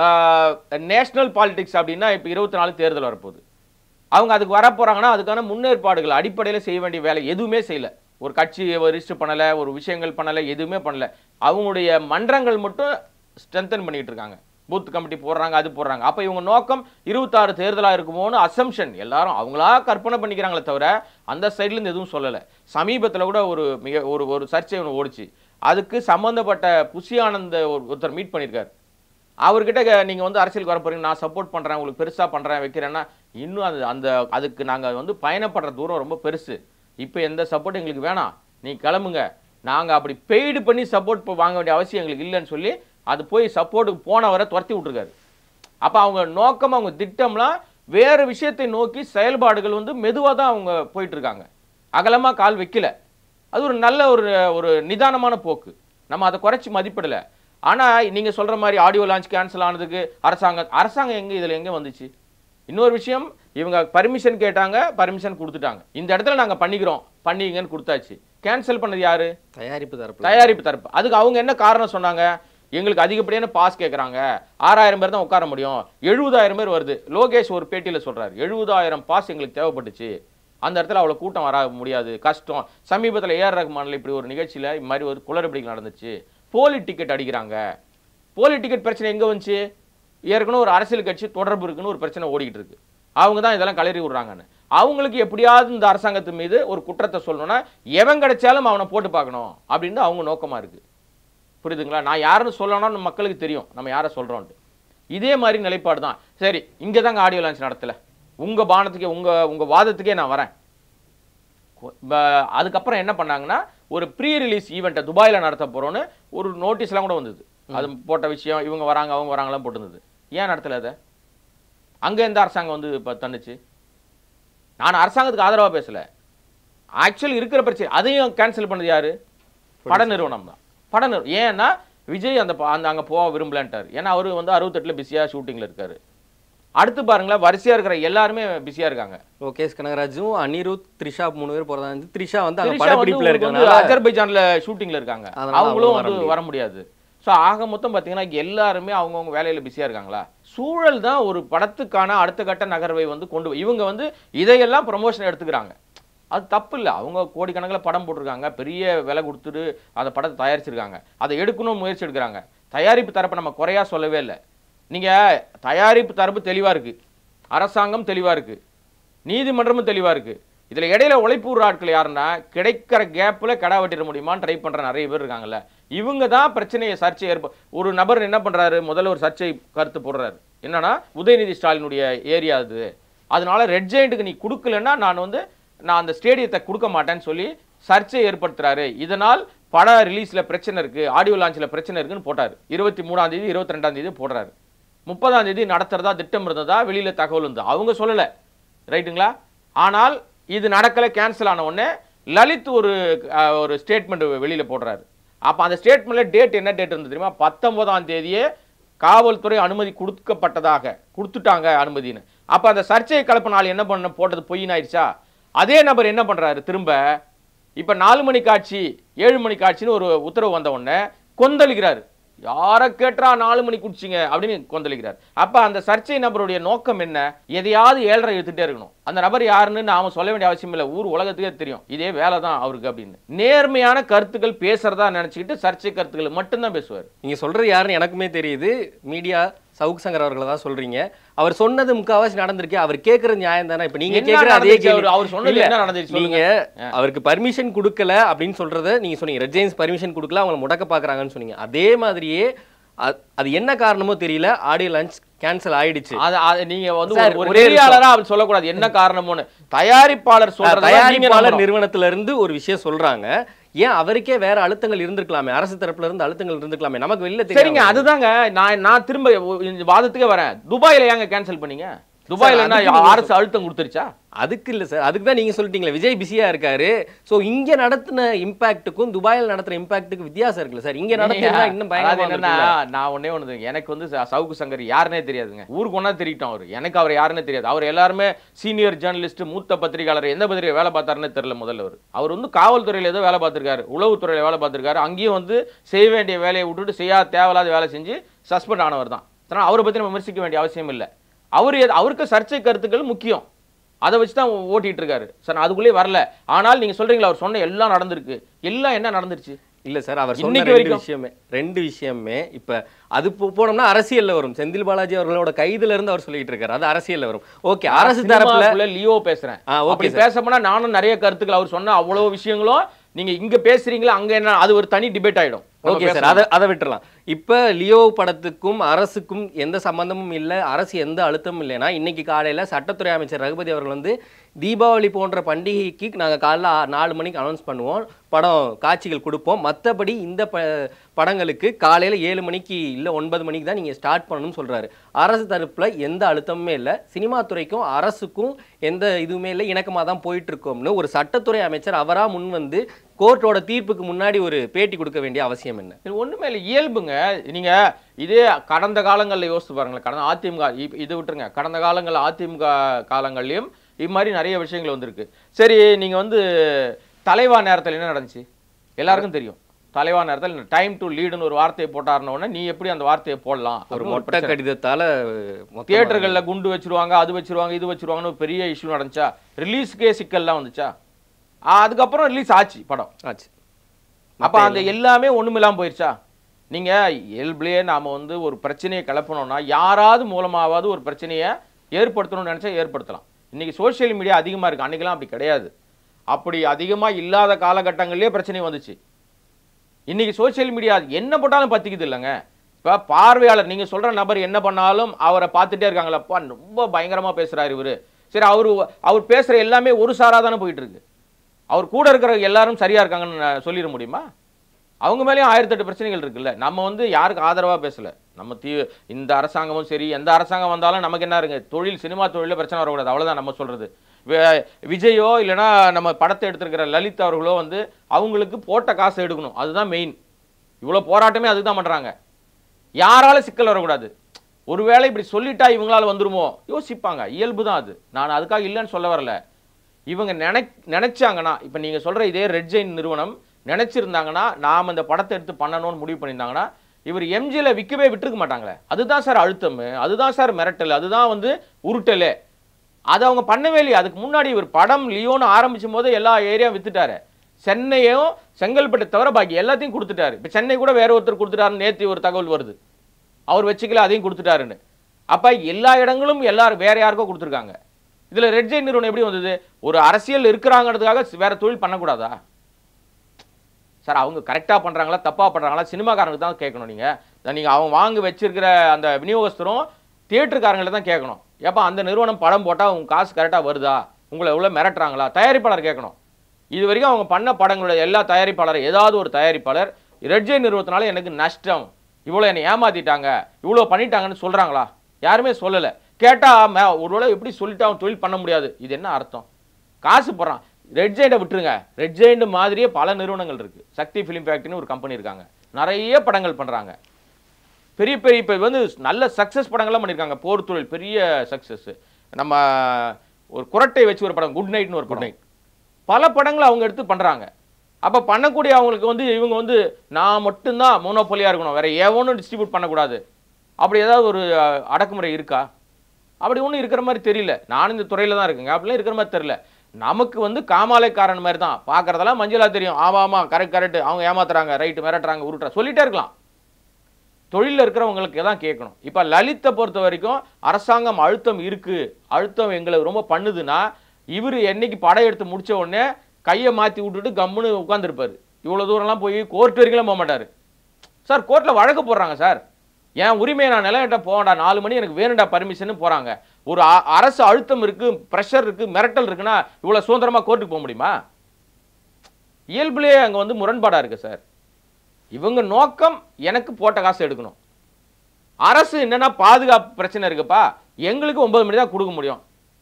நேஷனல் பாலிடிக்ஸ் அப்படின்னா இப்போ இருபத்தி நாலு தேர்தல் வரப்போகுது அவங்க அதுக்கு வர போறாங்கன்னா அதுக்கான முன்னேற்பாடுகள் அடிப்படையில் செய்ய வேண்டிய வேலை எதுவுமே செய்யல ஒரு கட்சி ரிஜிஸ்டர் பண்ணல ஒரு விஷயங்கள் பண்ணல எதுவுமே பண்ணல அவங்களுடைய மன்றங்கள் மட்டும் ஸ்ட்ரென்தன் பண்ணிட்டு இருக்காங்க பூத் கமிட்டி போடுறாங்க அது போடுறாங்க அப்போ இவங்க நோக்கம் இருபத்தாறு தேர்தலாக இருக்குமோன்னு அசம்ஷன் எல்லாரும் அவங்களா கற்பனை பண்ணிக்கிறாங்களே தவிர அந்த சைட்லேருந்து எதுவும் சொல்லலை சமீபத்தில் கூட ஒரு மிக ஒரு ஒரு சர்ச்சை ஒன்று ஓடிச்சு அதுக்கு சம்மந்தப்பட்ட புஷி ஆனந்த ஒரு ஒருத்தர் மீட் பண்ணியிருக்காரு அவர்கிட்ட க- நீங்க வந்து அரசியலுக்கு வர போறீங்க நான் சப்போர்ட் பண்றேன் உங்களுக்கு பெருசா பண்றேன் வைக்கிறேன்னா இன்னும் அது அந்த அதுக்கு நாங்க வந்து பயணப்படுற தூரம் ரொம்ப பெருசு இப்போ எந்த சப்போர்ட் எங்களுக்கு வேணாம் நீ கிளம்புங்க நாங்க அப்படி பெய்டு பண்ணி சப்போர்ட் வாங்க வேண்டிய அவசியம் எங்களுக்கு இல்லைன்னு சொல்லி அது போய் சப்போர்ட்டுக்கு போனவரை துரத்தி விட்டுருக்காரு அப்ப அவங்க நோக்கம் அவங்க திட்டம்லாம் வேற விஷயத்தை நோக்கி செயல்பாடுகள் வந்து மெதுவா தான் அவங்க போயிட்டு இருக்காங்க அகலமா கால் வைக்கல அது ஒரு நல்ல ஒரு ஒரு நிதானமான போக்கு நம்ம அதை குறைச்சி மதிப்பிடல ஆனா நீங்க சொல்ற மாதிரி ஆடியோ லான்ச் கேன்சல் ஆனதுக்கு அரசாங்கம் அரசாங்கம் எங்க இதுல எங்க வந்துச்சு இன்னொரு விஷயம் இவங்க பர்மிஷன் கேட்டாங்க பர்மிஷன் கொடுத்துட்டாங்க இந்த இடத்துல நாங்க பண்ணிக்கிறோம் பண்ணிங்கன்னு கொடுத்தாச்சு கேன்சல் பண்ணது யாரு தயாரிப்பு தரப்புல தயாரிப்பு தரப்பு அதுக்கு அவங்க என்ன காரணம் சொன்னாங்க எங்களுக்கு அதிகப்படியான பாஸ் கேட்குறாங்க ஆறாயிரம் பேர் தான் உட்கார முடியும் எழுபதாயிரம் பேர் வருது லோகேஷ் ஒரு பேட்டியில் சொல்றாரு எழுபதாயிரம் பாஸ் எங்களுக்கு தேவைப்பட்டுச்சு அந்த இடத்துல அவ்வளோ கூட்டம் வர முடியாது கஷ்டம் சமீபத்தில் ஏஆர் ரஹ்மான்ல இப்படி ஒரு நிகழ்ச்சியில் இது மாதிரி ஒரு குளறுபடிகள் நடந்துச்சு போலி டிக்கெட் அடிக்கிறாங்க போலி டிக்கெட் பிரச்சனை எங்கே வந்துச்சு ஏற்கனவே ஒரு அரசியல் கட்சி தொடர்பு இருக்குன்னு ஒரு பிரச்சனை ஓடிக்கிட்டு இருக்கு அவங்க தான் இதெல்லாம் கலறி விடுறாங்கன்னு அவங்களுக்கு எப்படியாவது இந்த அரசாங்கத்து மீது ஒரு குற்றத்தை சொல்லணும்னா எவன் கிடைச்சாலும் அவனை போட்டு பார்க்கணும் அப்படின்னு அவங்க நோக்கமா இருக்கு புரியுதுங்களா நான் யாருன்னு சொல்லணும்னு மக்களுக்கு தெரியும் நம்ம யாரை சொல்றோம்ட்டு இதே மாதிரி நிலைப்பாடு தான் சரி இங்கே தாங்க ஆடியோ லான்ச் நடத்தல உங்க பானத்துக்கே உங்க உங்க வாதத்துக்கே நான் வரேன் கொ- ப- அதுக்கப்புறம் என்ன பண்ணாங்கன்னா ஒரு ப்ரீ ரிலீஸ் ஈவெண்ட்டை துபாயில் நடத்த போறோம்னு ஒரு நோட்டீஸ்லாம் கூட வந்தது அது போட்ட விஷயம் இவங்க வராங்க அவங்க வராங்கலாம் போட்டிருந்தது ஏன் நடத்தல அதை அங்க எந்த அரசாங்கம் வந்து இப்போ தன்னுச்சு நான் அரசாங்கத்துக்கு ஆதரவா பேசல ஆக்சுவல் இருக்கிற பிரச்சனை அதையும் கேன்சல் பண்ணது யாரு பட நிறுவனம் தான் பட நிறுவனம் ஏன்னா விஜய் அந்த ப- அந்த அங்க போக விரும்பலன்ட்டார் ஏன்னா அவரு வந்து அறுபத்தெட்டுல பிஸியா ஷூட்டிங்ல இருக்காரு அடுத்து பாருங்களேன் வரிசையா இருக்கிற எல்லாருமே பிஸியா இருக்காங்க லோகேஷ் கனகராஜும் அனிருத் த்ரிஷா மூணு பேர் போறதா இருந்து த்ரிஷா வந்து அங்க திரிஷா வந்து படப்பிடிப்புல உங்களுக்கு வந்து இருக்கனால அஜர்பைஜான்ல ஷூட்டிங்ல இருக்காங்க அதனால அவங்களும் அவங்க வர வந்து வர முடியாது ஸோ ஆக மொத்தம் பார்த்தீங்கன்னா எல்லாருமே அவங்கவுங்க வேலையில பிஸியா இருக்காங்களா சூழல் தான் ஒரு படத்துக்கான அடுத்த கட்ட நகர்வை வந்து கொண்டு போய் இவங்க வந்து இதையெல்லாம் ப்ரொமோஷன் எடுத்துக்கிறாங்க அது தப்பு இல்லை அவங்க கோடிக்கணக்கில் படம் போட்டிருக்காங்க பெரிய விலை கொடுத்துட்டு அந்த படத்தை தயாரிச்சிருக்காங்க அதை எடுக்கணும்னு முயற்சி எடுக்கிறாங்க தயாரிப்பு தரப்பை நம்ம குறையா சொல்லவே இல்லை நீங்க தயாரிப்பு தரப்பு தெளிவா இருக்கு அரசாங்கம் தெளிவா இருக்கு நீதிமன்றமும் தெளிவா இருக்கு இதுல இடையில உழைப்பு ஆட்கள் யாருன்னா கிடைக்கிற கேப்ல கடா வெட்டிட முடியுமான்னு ட்ரை பண்ற நிறைய பேர் இருக்காங்கல்ல இவங்க தான் பிரச்சனையை சர்ச்சை ஏற்ப ஒரு நபர் என்ன பண்றாரு முதல்ல ஒரு சர்ச்சை கருத்து போடுறாரு என்னன்னா உதயநிதி ஸ்டாலினுடைய ஏரியா அது அதனால ரெட் ஜெயிண்ட்டுக்கு நீ கொடுக்கலன்னா நான் வந்து நான் அந்த ஸ்டேடியத்தை கொடுக்க மாட்டேன்னு சொல்லி சர்ச்சை ஏற்படுத்துறாரு இதனால் பட ரிலீஸ்ல பிரச்சனை இருக்கு ஆடியோ லான்ச்ல பிரச்சனை இருக்குன்னு போட்டாரு இருபத்தி மூணாம் தேதி இருபத்தி ரெண்டாம் தேதி போடுறாரு முப்பதாம் தேதி நடத்துறதா திட்டம் இருந்ததா வெளியில தகவல் இருந்தது அவங்க சொல்லல ரைட்டுங்களா ஆனால் இது நடக்கல கேன்சல் ஆன உடனே லலித் ஒரு அஹ், ஒரு ஸ்டேட்மெண்ட் வெளியில போடுறாரு அப்ப அந்த ஸ்டேட்மெண்ட்ல டேட் என்ன டேட் இருந்தது தெரியுமா பத்தொன்பதாம் தேதியே காவல்துறை அனுமதி கொடுக்கப்பட்டதாக கொடுத்துட்டாங்க அனுமதின்னு அப்ப அந்த சர்ச்சையை கலப்பு நாள் என்ன பண்ண போட்டது பொய்ன்னு ஆயிடுச்சா அதே நபர் என்ன பண்றாரு திரும்ப இப்ப நாலு மணி காட்சி ஏழு மணி காட்சின்னு ஒரு உத்தரவு வந்த உடனே கொந்தளிக்கிறாரு யாரை கேட்டா நாலு மணி குடிச்சிங்க அப்படின்னு கொந்தளிக்கிறார் அப்ப அந்த சர்ச்சை நபருடைய நோக்கம் என்ன எதையாவது ஏழரை எடுத்துட்டே இருக்கணும் அந்த நபர் யாருன்னு நாம சொல்ல வேண்டிய அவசியம் இல்லை ஊர் உலகத்துக்கே தெரியும் இதே வேலை தான் அவருக்கு அப்படின்னு நேர்மையான கருத்துக்கள் பேசுறதா நினைச்சுக்கிட்டு சர்ச்சை கருத்துக்கள் மட்டும்தான் பேசுவார் நீங்க சொல்றது யாருன்னு எனக்குமே தெரியுது மீடியா சவுக் சங்கர் அவர்களை தான் சொல்றீங்க அவர் சொன்னது முக்காவாசி நடந்திருக்கு அவர் கேக்குறது நியாயம் தானே இப்ப நீங்க என்ன கேக்குற அதே நடந்துச்சு கேள்வி அவரு- அவர் சொன்னது இல்ல, என்ன நடந்துச்சு சொல்லுங்க. நீங்க அவருக்கு பர்மிஷன் கொடுக்கல அப்படின்னு சொல்றத நீங்க சொன்னீங்க ரெட் ஜெயின்ஸ் பர்மிஷன் கொடுக்கல அவங்களை முடக்க பாக்குறாங்கன்னு சொன்னீங்க அதே மாதிரியே அ- அது என்ன காரணமோ தெரியல ஆடியோ லான்ச் கேன்சல் ஆயிடுச்சு அது அது நீங்க வந்து சார், ஒரு- ஒரு ஒரே நெறியாளரா அப்படி சொல்லக்கூடாது என்ன காரணம்னு தயாரிப்பாளர் சொல்றத நீங்க தயாரிப்பாளர் நம்பணும். நிறுவனத்துல இருந்து ஒரு விஷயம் சொல்றாங்க ஏன் அவருக்கே வேற அழுத்தங்கள் இருந்திருக்கலாமே அரசு தரப்புல இருந்து அழுத்தங்கள் இருந்திருக்கலாமே நமக்கு வெளில சரிங்க தெரியும் அதுதாங்க நான் நான் திரும்ப இந்த வாதத்துக்கே வரேன் துபாயில ஏங்க கேன்சல் பண்ணீங்க துபாயில என்ன அதுக்கு நீங்க அரசு அழுத்தம் கொடுத்துருச்சா அதுக்கு இல்ல சார் அதுக்கு தான் நீங்க சொல்லிட்டீங்களே விஜய் பிஸியா இருக்காரு சோ இங்க நடத்தின இம்பாக்ட்டுக்கும் துபாயில நடத்துற இம்பாக்ட்டுக்கு வித்தியாசம் இருக்குல்ல சார் இங்க நடத்தினா இன்னும் அதாவது பயங்கரமா என்னன்னா இருந்திருக்கும்ல. நான் ஒண்ணே ஒண்ணு எனக்கு வந்து ச- சவுக்கு சங்கர் யாருனே தெரியாதுங்க ஊருக்கு ஒன்றா தெரியட்டும் அவர் எனக்கு அவர் யாருன்னே தெரியாது அவர் எல்லாருமே சீனியர் ஜேர்னலிஸ்ட் மூத்த பத்திரிகையாளர் எந்த பத்திரிகை வேலை பார்த்தாருன்னு தெரியல முதல்ல அவர் அவர் வந்து காவல்துறையில ஏதோ வேலை பார்த்திருக்காரு உளவுத்துறையில வேலை பார்த்திருக்காரு அங்கேயும் வந்து செய்ய வேண்டிய வேலையை விட்டுட்டு செய்யாத தேவையில்லாத வேலை செஞ்சு சஸ்பெண்ட் ஆனவர் தான் அதனால அவரை பத்தி நம்ம விமர்சிக்க வேண்டிய அவசியம் இல்லை அவர் எது- அவருக்கு சர்ச்சை கருத்துக்கள் முக்கியம் அதை வச்சு தான் ஓட்டிட்டு இருக்காரு சார் நான் அதுக்குள்ளே வரல ஆனால் நீங்க சொல்றீங்களா அவர் சொன்ன எல்லாம் நடந்திருக்கு எல்லாம் என்ன நடந்துருச்சு இல்ல சார் அவர் சொன்ன இன்னைக்கு ரெண்டு வரைக்கும். விஷயமே ரெண்டு விஷயமே இப்ப அது போ- போனோம்னா அரசியல்ல வரும் செந்தில் பாலாஜி அவர்களோட கைதுல இருந்து அவர் சொல்லிட்டு இருக்காரு அது அரசியல்ல வரும் ஓகே அரசு தரப்புல சினிமாக்குள்ள லியோ பேசுறேன் ஆ, okay அப்படி sir. பேச போனா நானும் நிறைய கருத்துக்கள் அவர் சொன்ன அவ்வளவு விஷயங்களும் நீங்க இங்க பேசுறீங்களா அங்க என்ன அது ஒரு தனி டிபேட் ஆயிடும் நம்ம ஓகே சார் பேசலாம். அதை அதை விட்டுறலாம் இப்ப லியோ படத்துக்கும் அரசுக்கும் எந்த சம்பந்தமும் இல்ல அரசு எந்த அழுத்தமும் இல்லைன்னா இன்னைக்கு காலையில சட்டத்துறை அமைச்சர் ரகுபதி அவர்கள் வந்து தீபாவளி போன்ற பண்டிகைக்கு நாங்க காலைல ஆ- நாலு மணிக்கு அனௌன்ஸ் பண்ணுவோம் படம் காட்சிகள் கொடுப்போம் மத்தபடி இந்த ப படங்களுக்கு காலையில ஏழு மணிக்கு இல்ல ஒன்பது மணிக்கு தான் நீங்க ஸ்டார்ட் பண்ணணும்னு சொல்றாரு அரசு தரப்புல எந்த அழுத்தமுமே இல்ல சினிமா துறைக்கும் அரசுக்கும் எந்த இதுவுமே இல்லை இணக்கமா தான் போயிட்டு இருக்கோம்னு ஒரு சட்டத்துறை அமைச்சர் அவரா முன் வந்து கோர்ட்டோட தீர்ப்புக்கு முன்னாடி ஒரு பேட்டி கொடுக்க வேண்டிய அவசியம் என்ன இது ஒண்ணுமே இல்லை இயல்புங்க நீங்க இதே கடந்த காலங்கள்ல யோசித்து பாருங்களேன் கடந்த அதிமுக இப்- இது விட்டுருங்க கடந்த காலங்கள்ல அதிமுக காலங்கள்லயும் இது மாதிரி நிறைய விஷயங்கள் வந்திருக்கு சரி நீங்க வந்து தலைவா நேரத்துல என்ன நடந்துச்சு எல்லாருக்கும் தெரியும் தலைவா நேரத்தில் டைம் டு லீடுன்னு ஒரு வார்த்தையை போட்டாருன உடனே நீ எப்படி அந்த வார்த்தையை போடலாம் ஒரு அப்படின்னு மொட்டை பிரச்சனை. கடிதத்தால மொத்தமா- தியேட்டர்கள்ல குண்டு வச்சிருவாங்க அது வச்சிருவாங்க இது வச்சிருவாங்கன்னு ஒரு பெரிய இஷ்யூ நடந்துச்சா ரிலீஸ்க்கே சிக்கல்லாம் வந்துச்சா ஆ, அதுக்கப்புறம் ரிலீஸ் ஆச்சு படம் ஆச்சு அப்ப அந்த எல்லாமே ஒண்ணுமில்லாம போயிருச்சா நீங்க இயல்புலயே நாம வந்து ஒரு பிரச்சனையை கிளப்பணும்னா யாராவது மூலமாவது ஒரு பிரச்சனையை ஏற்படுத்தணும்னு நினைச்சா ஏற்படுத்தலாம் இன்னைக்கு சோஷியல் மீடியா அதிகமா இருக்கு அன்னைக்கெல்லாம் அப்படி கிடையாது அப்படி அதிகமா இல்லாத காலகட்டங்கள்லயே பிரச்சனை வந்துச்சு இன்னைக்கு சோஷியல் மீடியா என்ன போட்டாலும் பத்திக்குது இல்லைங்க இப்ப பார்வையாளர் நீங்க சொல்ற நபர் என்ன பண்ணாலும் அவரை பார்த்துட்டே இருக்காங்களப்பா ரொம்ப பயங்கரமா பேசுறாரு இவரு சரி அவரு அவர் பேசுற எல்லாமே ஒரு சாரா தானே போயிட்டு இருக்கு அவர் கூட இருக்கிற எல்லாரும் சரியா இருக்காங்கன்னு நான் சொல்லிட முடியுமா அவங்க மேலேயும் ஆயிரத்தெட்டு பிரச்சனைகள் இருக்குல்ல நம்ம வந்து யாருக்கு ஆதரவா பேசல நம்ம தீ இந்த அரசாங்கமும் சரி எந்த அரசாங்கம் வந்தாலும் நமக்கு என்ன இருக்கு தொழில் சினிமா தொழில பிரச்சனை வரக்கூடாது அவ்வளவுதான் நம்ம சொல்றது வி- விஜயோ இல்லைன்னா நம்ம படத்தை எடுத்திருக்கிற லலித் அவர்களோ வந்து அவங்களுக்கு போட்ட காசை எடுக்கணும் அதுதான் மெயின் இவ்வளோ போராட்டமே அதுக்கு தான் பண்றாங்க யாரால சிக்கல் வரக்கூடாது ஒருவேளை இப்படி சொல்லிட்டா இவங்களால வந்துருமோ யோசிப்பாங்க இயல்பு தான் அது நான் அதுக்காக இல்லைன்னு சொல்ல வரல இவங்க நினை நினைச்சாங்கன்னா இப்போ நீங்க சொல்ற இதே ரெட் ஜெயின் நிறுவனம் நினைச்சிருந்தாங்கன்னா நாம் இந்த படத்தை எடுத்து பண்ணணும்னு முடிவு பண்ணியிருந்தாங்கன்னா இவர் எம்ஜியில் விற்கவே விட்டுருக்க மாட்டாங்களே அதுதான் சார் அழுத்தம் அதுதான் சார் மிரட்டல் அதுதான் வந்து உருட்டல் அது அவங்க பண்ணவே இல்லையே அதுக்கு முன்னாடி இவர் படம் லியோன்னு ஆரம்பிச்சும் போது எல்லா ஏரியா வித்துட்டாரு சென்னையும் செங்கல்பட்டு தவிர பாக்கி எல்லாத்தையும் கொடுத்துட்டாரு இப்போ சென்னை கூட வேற ஒருத்தர் கொடுத்துட்டாருன்னு நேத்தி ஒரு தகவல் வருது அவர் வச்சுக்கல அதையும் கொடுத்துட்டாருன்னு அப்ப எல்லா இடங்களும் எல்லாரும் வேற யாருக்கோ கொடுத்துருக்காங்க இதுல ரெட் ஜெயின் நிறுவனம் எப்படி வந்தது ஒரு அரசியல் இருக்கிறாங்கிறதுக்காக வேற தொழில் பண்ணக்கூடாதா சார் அவங்க கரெக்டா பண்றாங்களா தப்பா பண்றாங்களா சினிமாக்காரங்களுக்கு தான் கேட்கணும் நீங்க இதை நீங்க அவங்க வாங்கி வச்சிருக்கிற அந்த விநியோகஸ்தரும் தியேட்டருக்காரங்களை தான் கேட்கணும் ஏப்பா அந்த நிறுவனம் படம் போட்டா உங்க காசு கரெக்டா வருதா உங்களை எவ்வளவு மிரட்டுறாங்களா தயாரிப்பாளர் கேட்கணும் இது வரைக்கும் அவங்க பண்ண படங்களோட எல்லா தயாரிப்பாளர் ஏதாவது ஒரு தயாரிப்பாளர் ரெட் ஜெயின் நிறுவனத்தினால எனக்கு நஷ்டம் இவ்வளோ என்னை ஏமாத்திட்டாங்க இவ்வளோ பண்ணிட்டாங்கன்னு சொல்றாங்களா யாருமே சொல்லலை கேட்டா மே ஒருவேளை எப்படி சொல்லிட்டு அவன் தொழில் பண்ண முடியாது இது என்ன அர்த்தம் காசு போடுறான் ரெட் ஜெயிண்டை விட்டுருங்க ரெட் ஜெயிண்ட் மாதிரியே பல நிறுவனங்கள் இருக்கு சக்தி ஃபிலிம் ஃபேக்டரின்னு ஒரு கம்பெனி இருக்காங்க நிறைய படங்கள் பண்றாங்க பெரிய பெரிய இப்போ வந்து நல்ல சக்ஸஸ் படங்கள்லாம் பண்ணியிருக்காங்க போர் தொழில் பெரிய சக்ஸஸ் நம்ம ஒரு குரட்டை வச்சு ஒரு படம் குட் நைட்னு ஒரு படம் பல படங்களை அவங்க எடுத்து பண்றாங்க அப்ப பண்ணக்கூடிய அவங்களுக்கு வந்து இவங்க வந்து நான் மட்டும்தான் மோனோபொலியா இருக்கணும் வேற எவனும் டிஸ்ட்ரிபியூட் பண்ணக்கூடாது அப்படி ஏதாவது ஒரு அஹ், அடக்குமுறை இருக்கா அப்படி ஒன்றும் இருக்கிற மாதிரி தெரியல நானும் இந்த துறையில தான் இருக்கேங்க அப்படிலாம் இருக்கிற மாதிரி தெரியல நமக்கு வந்து காமாலைக்காரன் மாதிரி தான் பார்க்கறதெல்லாம் மஞ்சளா தெரியும் ஆமா ஆமா கரெக்ட் கரெக்ட் அவங்க ஏமாத்துறாங்க ரைட்டு மிரட்டுறாங்க உருட்டுறாங்க சொல்லிட்டே இருக்கலாம் தொழிலில் இருக்கிறவங்களுக்கு தான் கேட்கணும் இப்போ லலித்தை பொறுத்த வரைக்கும் அரசாங்கம் அழுத்தம் இருக்கு அழுத்தம் எங்களை ரொம்ப பண்ணுதுன்னா இவர் என்னைக்கு படம் எடுத்து முடிச்ச உடனே கையை மாற்றி விட்டுட்டு கம்முன்னு உட்காந்துருப்பாரு இவ்வளோ தூரம்லாம் போய் கோர்ட் வரைக்கும் போக மாட்டார் சார் கோர்ட்டில் வழக்கு போடுறாங்க சார் என் உரிமையை நான் நிலையிட்ட போகண்டா நாலு மணி எனக்கு வேணும்டா பர்மிஷன் போகிறாங்க ஒரு அ- அரசு அழுத்தம் இருக்கு ப்ரெஷர் இருக்கு மிரட்டல் இருக்குன்னா இவ்வளோ சுதந்திரமா கோர்ட்டுக்கு போக முடியுமா இயல்புலேயே அங்க வந்து முரண்பாடா இருக்கு சார் இவங்க நோக்கம் எனக்கு போட்ட காசு எடுக்கணும் அரசு என்னன்னா பாதுகாப்பு பிரச்சனை இருக்குப்பா எங்களுக்கு ஒன்பது மணி தான் கொடுக்க முடியும்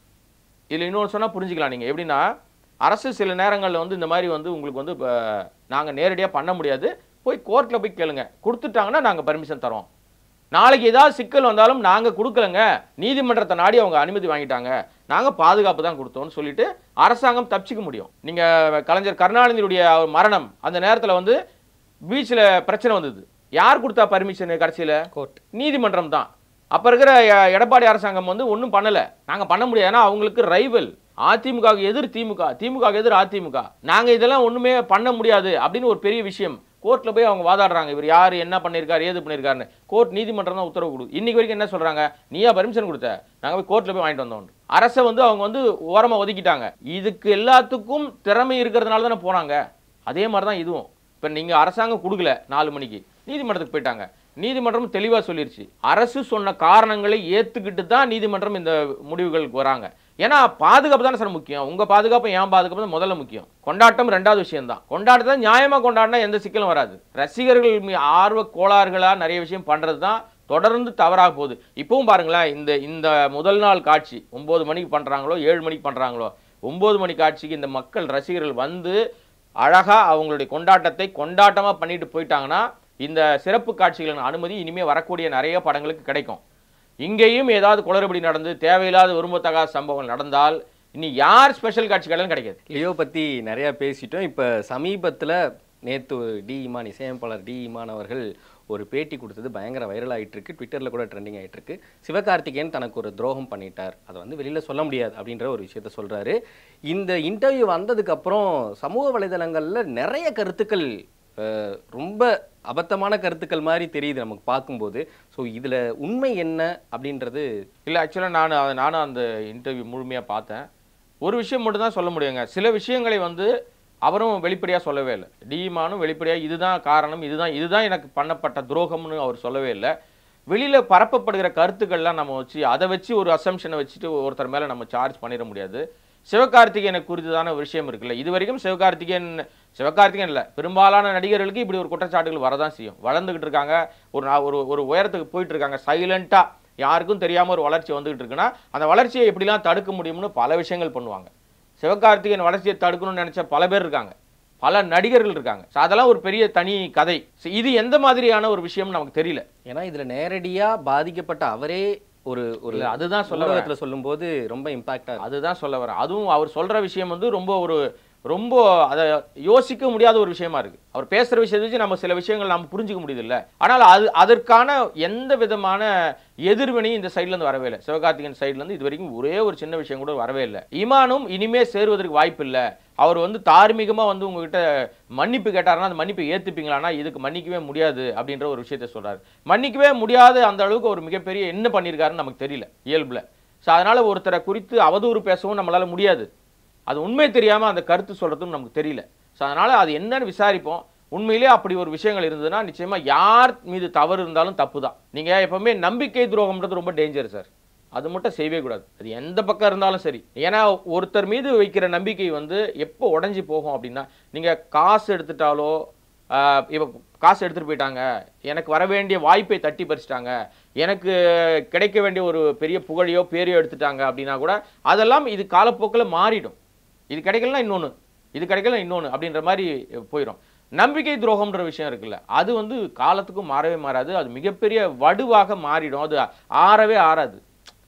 இதில் இன்னொன்று சொன்னா புரிஞ்சுக்கலாம் நீங்க எப்படின்னா அரசு சில நேரங்களில் வந்து இந்த மாதிரி வந்து உங்களுக்கு வந்து இப்போ நாங்கள் நேரடியாக பண்ண முடியாது போய் கோர்ட்டில் போய் கேளுங்க கொடுத்துட்டாங்கன்னா நாங்கள் பர்மிஷன் தரோம் நாளைக்கு ஏதாவது சிக்கல் வந்தாலும் நாங்கள் கொடுக்கலங்க நீதிமன்றத்தை நாடி அவங்க அனுமதி வாங்கிட்டாங்க நாங்கள் பாதுகாப்பு தான் கொடுத்தோம்னு சொல்லிட்டு அரசாங்கம் தப்பிச்சுக்க முடியும் நீங்கள் கலைஞர் கருணாநிதியுடைய அவர் மரணம் அந்த நேரத்தில் வந்து பீச்சில் பிரச்சனை வந்தது யார் கொடுத்தா பர்மிஷன் கடைசியில் கோர்ட் நீதிமன்றம் தான் அப்ப இருக்கிற எ- எடப்பாடி அரசாங்கம் வந்து ஒண்ணும் பண்ணல நாங்க பண்ண முடியாது ஏன்னா அவங்களுக்கு ரைவல் அதிமுக எதிர் திமுக திமுக எதிர் அதிமுக நாங்க இதெல்லாம் ஒண்ணுமே பண்ண முடியாது அப்படின்னு ஒரு பெரிய விஷயம் கோர்ட்ல போய் அவங்க வாதாடுறாங்க இவர் யார் என்ன பண்ணியிருக்காரு ஏது பண்ணியிருக்காருன்னு கோர்ட் நீதிமன்றம் தான் உத்தரவு கொடு இன்னைக்கு வரைக்கும் என்ன சொல்றாங்க நீயா பர்மிஷன் கொடுத்த நாங்க போய் கோர்ட்ல போய் வாங்கிட்டு வந்தோம் அரசை வந்து அவங்க வந்து ஓரமா ஒதுக்கிட்டாங்க இதுக்கு எல்லாத்துக்கும் திறமை இருக்கிறதுனால தானே போனாங்க அதே மாதிரி தான் இதுவும் இப்போ நீங்கள் அரசாங்கம் கொடுக்கல நாலு மணிக்கு நீதிமன்றத்துக்கு போயிட்டாங்க நீதிமன்றம் தெளிவாக சொல்லிருச்சு அரசு சொன்ன காரணங்களை ஏற்றுக்கிட்டு தான் நீதிமன்றம் இந்த முடிவுகளுக்கு வராங்க ஏன்னா பாதுகாப்பு தானே சார் முக்கியம் உங்கள் பாதுகாப்பு என் பாதுகாப்பு தான் முதல்ல முக்கியம் கொண்டாட்டம் ரெண்டாவது விஷயம் தான் கொண்டாட்டத்தை நியாயமாக கொண்டாடினா எந்த சிக்கலும் வராது ரசிகர்கள் மீ- ஆர்வ கோளாறுகளாக நிறைய விஷயம் பண்ணுறது தான் தொடர்ந்து தவறாக போகுது இப்பவும் பாருங்களேன் இந்த இந்த முதல் நாள் காட்சி ஒன்பது மணிக்கு பண்ணுறாங்களோ ஏழு மணிக்கு பண்ணுறாங்களோ ஒன்பது மணி காட்சிக்கு இந்த மக்கள் ரசிகர்கள் வந்து அழகா அவங்களுடைய கொண்டாட்டத்தை கொண்டாட்டமா பண்ணிட்டு போயிட்டாங்கன்னா இந்த சிறப்பு காட்சிகளின் அனுமதி இனிமே வரக்கூடிய நிறைய படங்களுக்கு கிடைக்கும் இங்கேயும் ஏதாவது குளறுபடி நடந்து தேவையில்லாத விரும்பத்தகாத சம்பவங்கள் நடந்தால் இனி யார் ஸ்பெஷல் காட்சிகளும் கிடைக்காது லியோ பத்தி நிறைய பேசிட்டோம் இப்ப சமீபத்துல நேத்து டி இமான் இசையமைப்பாளர் டி இமான் அவர்கள் ஒரு பேட்டி கொடுத்தது பயங்கர வைரல் ஆயிட்டு இருக்கு ட்விட்டர்ல கூட ட்ரெண்டிங் ஆயிட்டு இருக்கு சிவகார்த்திகேயன் தனக்கு ஒரு துரோகம் பண்ணிட்டார் அதை வந்து வெளியில சொல்ல முடியாது அப்படின்ற ஒரு விஷயத்த சொல்றாரு இந்த இன்டர்வியூ வந்ததுக்கு அப்புறம் சமூக வலைதளங்கள்ல நிறைய கருத்துக்கள் அஹ், ரொம்ப அபத்தமான கருத்துக்கள் மாதிரி தெரியுது நமக்கு பார்க்கும்போது ஸோ இதுல உண்மை என்ன அப்படின்றது இல்லை ஆக்சுவலாக நான் அதை நானும் அந்த இன்டர்வியூ முழுமையாக பார்த்தேன் ஒரு விஷயம் மட்டும் தான் சொல்ல முடியுங்க சில விஷயங்களை வந்து அவரும் வெளிப்படையாக சொல்லவே இல்லை டிமானும் வெளிப்படையாக இதுதான் காரணம் இதுதான் இதுதான் எனக்கு பண்ணப்பட்ட துரோகம்னு அவர் சொல்லவே இல்லை வெளியில் பரப்பப்படுகிற கருத்துக்கள்லாம் நம்ம வச்சு அதை வச்சு ஒரு அசம்ஷனை வச்சுட்டு ஒருத்தர் மேலே நம்ம சார்ஜ் பண்ணிட முடியாது சிவகார்த்திகேயனை குறித்ததான ஒரு விஷயம் இருக்குல்ல இது வரைக்கும் சிவகார்த்திகேயன் சிவகார்த்திகேயன் இல்லை பெரும்பாலான நடிகர்களுக்கு இப்படி ஒரு குற்றச்சாட்டுகள் வரதான் செய்யும் வளர்ந்துகிட்டு இருக்காங்க ஒரு நா- ஒரு ஒரு உயரத்துக்கு போயிட்டு இருக்காங்க சைலண்ட்டாக யாருக்கும் தெரியாம ஒரு வளர்ச்சி வந்துகிட்டு இருக்குன்னா அந்த வளர்ச்சியை எப்படிலாம் தடுக்க முடியும்னு பல விஷயங்கள் பண்ணுவாங்க சிவகார்த்திகேயன் வளர்ச்சியை தடுக்கணும்னு நினைச்ச பல பேர் இருக்காங்க பல நடிகர்கள் இருக்காங்க So அதெல்லாம் ஒரு பெரிய தனி கதை So இது எந்த மாதிரியான ஒரு விஷயம் நமக்கு தெரியல ஏன்னா இதுல நேரடியா பாதிக்கப்பட்ட அவரே ஒரு ஒரு இல்ல, அதுதான் சொல்ல வரேன். ஊடகத்துல சொல்லும்போது ரொம்ப இம்பாக்டா அதுதான் சொல்ல வரேன் அதுவும் அவர் சொல்ற விஷயம் வந்து ரொம்ப ஒரு ரொம்ப அதை யோசிக்க முடியாத ஒரு விஷயமா இருக்கு அவர் பேசுற விஷயத்தை வச்சு நம்ம சில விஷயங்கள் நம்ம புரிஞ்சுக்க முடியுது இல்ல ஆனால் அது அதற்கான எந்த விதமான எதிர்வினையும் இந்த சைடுல இருந்து வரவே இல்லை சிவகார்த்திகேயன் சைடுல இருந்து இது வரைக்கும் ஒரே ஒரு சின்ன விஷயம் கூட வரவே இல்லை இமானும் இனிமே சேருவதற்கு வாய்ப்பு இல்லை அவர் வந்து தார்மீகமா வந்து உங்ககிட்ட மன்னிப்பு கேட்டாருன்னா அந்த மன்னிப்பை ஏத்துப்பீங்களான்னா இதுக்கு மன்னிக்கவே முடியாது அப்படின்ற ஒரு விஷயத்தை சொல்றாரு மன்னிக்கவே முடியாத அந்த அளவுக்கு ஒரு மிகப்பெரிய என்ன பண்ணியிருக்காருன்னு நமக்கு தெரியல இயல்புல ஸோ அதனால ஒருத்தரை குறித்து அவதூறு பேசவும் நம்மளால முடியாது அது உண்மை தெரியாம அந்த கருத்து சொல்றதும் நமக்கு தெரியல ஸோ அதனால அது என்னன்னு விசாரிப்போம் உண்மையிலே அப்படி ஒரு விஷயங்கள் இருந்ததுன்னா நிச்சயமா யார் மீது தவறு இருந்தாலும் தப்பு தான் நீங்க எப்பவுமே நம்பிக்கை துரோகம்ன்றது ரொம்ப டேஞ்சர் சார் அது மட்டும் செய்யவே கூடாது அது எந்த பக்கம் இருந்தாலும் சரி ஏன்னா ஒருத்தர் மீது வைக்கிற நம்பிக்கை வந்து எப்போ உடைஞ்சு போகும் அப்படின்னா நீங்க காசு எடுத்துட்டாலோ ஆஹ் இப்போ காசு எடுத்துட்டு போயிட்டாங்க எனக்கு வர வேண்டிய வாய்ப்பை தட்டி பறிச்சிட்டாங்க எனக்கு கிடைக்க வேண்டிய ஒரு பெரிய புகழையோ பேரையோ எடுத்துட்டாங்க அப்படின்னா கூட அதெல்லாம் இது காலப்போக்கில் மாறிடும் இது கிடைக்கலனா இன்னொன்று இது கிடைக்கல இன்னொன்று அப்படின்ற மாதிரி போயிடும் நம்பிக்கை துரோகம்ன்ற விஷயம் இருக்குல்ல அது வந்து காலத்துக்கும் மாறவே மாறாது அது மிகப்பெரிய வடுவாக மாறிடும் அது ஆறவே ஆறாது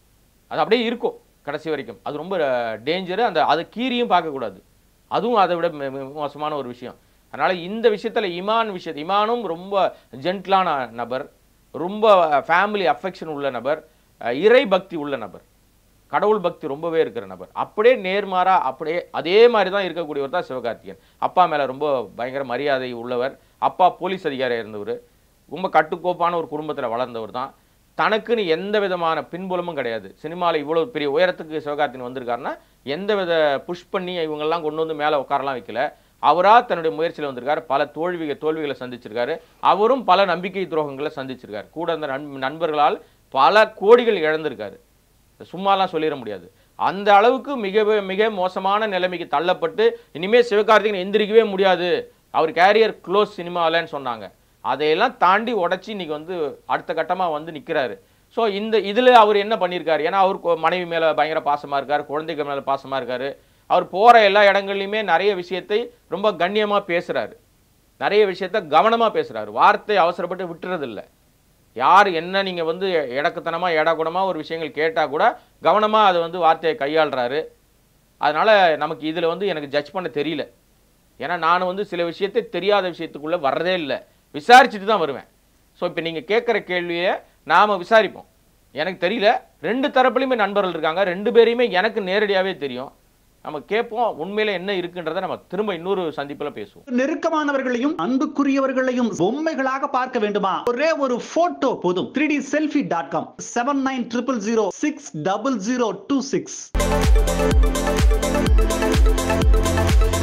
அது அப்படியே இருக்கும் கடைசி வரைக்கும் அது ரொம்ப டேஞ்சரு அந்த அதை கீரியும் பார்க்கக்கூடாது அதுவும் அதை விட மி- மி- மோசமான ஒரு விஷயம் அதனால இந்த விஷயத்துல இமான் விஷயத்து இமானும் ரொம்ப ஜென்டிலான நபர் ரொம்ப ஃபேமிலி அஃபெக்ஷன் உள்ள நபர் அஹ் இறை பக்தி உள்ள நபர் கடவுள் பக்தி ரொம்பவே இருக்கிற நபர் அப்படியே நேர்மாறா அப்படியே அதே மாதிரி தான் இருக்கக்கூடியவர் தான் சிவகார்த்திகேயன் அப்பா மேல ரொம்ப பயங்கர மரியாதை உள்ளவர் அப்பா போலீஸ் அதிகாரியாக இருந்தவர் ரொம்ப கட்டுக்கோப்பான ஒரு குடும்பத்துல வளர்ந்தவர் தான் தனக்குன்னு எந்த விதமான பின்புலமும் கிடையாது சினிமாவில் இவ்வளவு பெரிய உயரத்துக்கு சிவகார்த்திகேயன் வந்திருக்காருன்னா எந்த வித புஷ் பண்ணி இவங்கெல்லாம் கொண்டு வந்து மேலே உட்காரலாம் வைக்கல அவரா தன்னுடைய முயற்சியில் வந்திருக்காரு பல தோல்விகள் தோல்விகளை சந்திச்சிருக்காரு அவரும் பல நம்பிக்கை துரோகங்களை சந்திச்சிருக்காரு கூட அந்த நண் நண்பர்களால் பல கோடிகள் இழந்திருக்காரு சும்மாலாம் சொல்லிட முடியாது அந்த அளவுக்கு மிக மிக மோசமான நிலைமைக்கு தள்ளப்பட்டு இனிமே சிவகார்த்திகேயன் எந்திரிக்கவே முடியாது அவர் கேரியர் க்ளோஸ் சினிமாலன்னு சொன்னாங்க அதையெல்லாம் தாண்டி உடைச்சி இன்னைக்கு வந்து அடுத்த கட்டமாக வந்து நிற்கிறாரு ஸோ இந்த இதில் அவர் என்ன பண்ணியிருக்காரு ஏன்னா அவர் கொ- மனைவி மேலே பயங்கர பாசமாக இருக்கார் குழந்தைகள் மேலே பாசமாக இருக்காரு அவர் போகிற எல்லா இடங்கள்லையுமே நிறைய விஷயத்தை ரொம்ப கண்ணியமாக பேசுகிறாரு நிறைய விஷயத்த கவனமாக பேசுகிறாரு வார்த்தை அவசரப்பட்டு விட்டுறதில்ல யார் என்ன நீங்கள் வந்து இடக்குத்தனமாக எடகுடமாக ஒரு விஷயங்கள் கேட்டால் கூட கவனமாக அதை வந்து வார்த்தையை கையாளுறாரு அதனால் நமக்கு இதில் வந்து எனக்கு ஜட்ஜ் பண்ண தெரியல ஏன்னா நான் வந்து சில விஷயத்தை தெரியாத விஷயத்துக்குள்ளே வர்றதே இல்லை விசாரிச்சுட்டு தான் வருவேன் ஸோ இப்போ நீங்கள் கேட்குற கேள்வியை நாம் விசாரிப்போம் எனக்கு தெரியல ரெண்டு தரப்புலையுமே நண்பர்கள் இருக்காங்க ரெண்டு பேரையுமே எனக்கு நேரடியாகவே தெரியும் நம்ம கேட்போம் உண்மையில என்ன இருக்குன்றதை நம்ம திரும்ப இன்னொரு சந்திப்பில் பேசுவோம் நெருக்கமானவர்களையும் அன்புக்குரியவர்களையும் பொம்மைகளாக பார்க்க வேண்டுமா ஒரே ஒரு போட்டோ போதும் three D selfie dot com seven nine triple zero six double zero two six